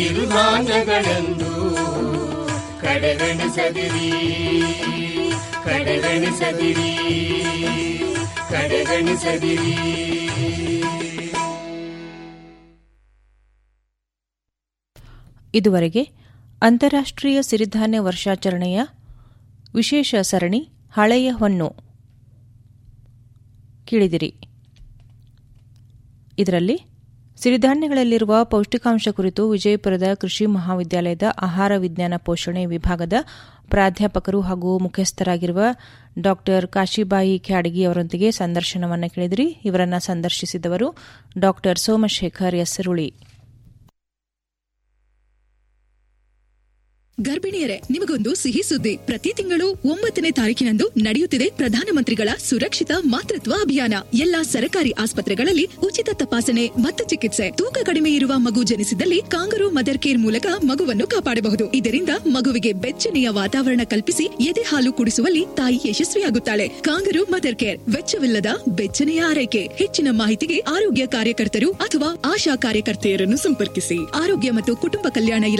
ಕಿರುಧಾನ್ಯಗಳೆಂದು ಕಡೆಗಣಿಸದಿರಿ ಕಡೆಗಣಿಸದಿರಿ ಕಡೆಗಣಿಸದಿರಿ ಇದುವರೆಗೆ ಅಂತಾರಾಷ್ಟ್ರೀಯ ಸಿರಿಧಾನ್ಯ ವರ್ಷಾಚರಣೆಯ ವಿಶೇಷ ಸರಣಿ ಹಳೆಯ ಹೊನ್ನು ಕೇಳಿದಿರಿ ಇದರಲ್ಲಿ ಸಿರಿಧಾನ್ಯಗಳಲ್ಲಿರುವ ಪೌಷ್ಟಿಕಾಂಶ ಕುರಿತು ವಿಜಯಪುರದ ಕೃಷಿ ಮಹಾವಿದ್ಯಾಲಯದ ಆಹಾರ ವಿಜ್ಞಾನ ಪೋಷಣೆ ವಿಭಾಗದ ಪ್ರಾಧ್ಯಾಪಕರು ಹಾಗೂ ಮುಖ್ಯಸ್ಥರಾಗಿರುವ ಡಾ ಕಾಶಿಬಾಯಿ ಖ್ಯಾಡಗಿ ಅವರೊಂದಿಗೆ ಸಂದರ್ಶನವನ್ನು ಕೇಳಿದಿರಿ ಇವರನ್ನು ಸಂದರ್ಶಿಸಿದವರು ಡಾ ಸೋಮಶೇಖರ್ ಎಸ್ಸರುಳಿ ಗರ್ಭಿಣಿಯರೇ ನಿಮಗೊಂದು ಸಿಹಿ ಸುದ್ದಿ ಪ್ರತಿ ತಿಂಗಳು ಒಂಬತ್ತನೇ ತಾರೀಕಿನಂದು ನಡೆಯುತ್ತಿದೆ ಪ್ರಧಾನಮಂತ್ರಿಗಳ ಸುರಕ್ಷಿತ ಮಾತೃತ್ವ ಅಭಿಯಾನ ಎಲ್ಲಾ ಸರ್ಕಾರಿ ಆಸ್ಪತ್ರೆಗಳಲ್ಲಿ ಉಚಿತ ತಪಾಸಣೆ ಮತ್ತು ಚಿಕಿತ್ಸೆ ತೂಕ ಕಡಿಮೆ ಇರುವ ಮಗು ಜನಿಸಿದಲ್ಲಿ ಕಾಂಗರು ಮದರ್ ಕೇರ್ ಮೂಲಕ ಮಗುವನ್ನು ಕಾಪಾಡಬಹುದು ಇದರಿಂದ ಮಗುವಿಗೆ ಬೆಚ್ಚನೆಯ ವಾತಾವರಣ ಕಲ್ಪಿಸಿ ಎದೆ ಹಾಲು ಕುಡಿಸುವಲ್ಲಿ ತಾಯಿ ಯಶಸ್ವಿಯಾಗುತ್ತಾಳೆ ಕಾಂಗರು ಮದರ್ ಕೇರ್ ವೆಚ್ಚವಿಲ್ಲದ ಬೆಚ್ಚನೆಯ ಆರೈಕೆ ಹೆಚ್ಚಿನ ಮಾಹಿತಿಗೆ ಆರೋಗ್ಯ ಕಾರ್ಯಕರ್ತರು ಅಥವಾ ಆಶಾ ಕಾರ್ಯಕರ್ತೆಯರನ್ನು ಸಂಪರ್ಕಿಸಿ ಆರೋಗ್ಯ ಮತ್ತು ಕುಟುಂಬ ಕಲ್ಯಾಣ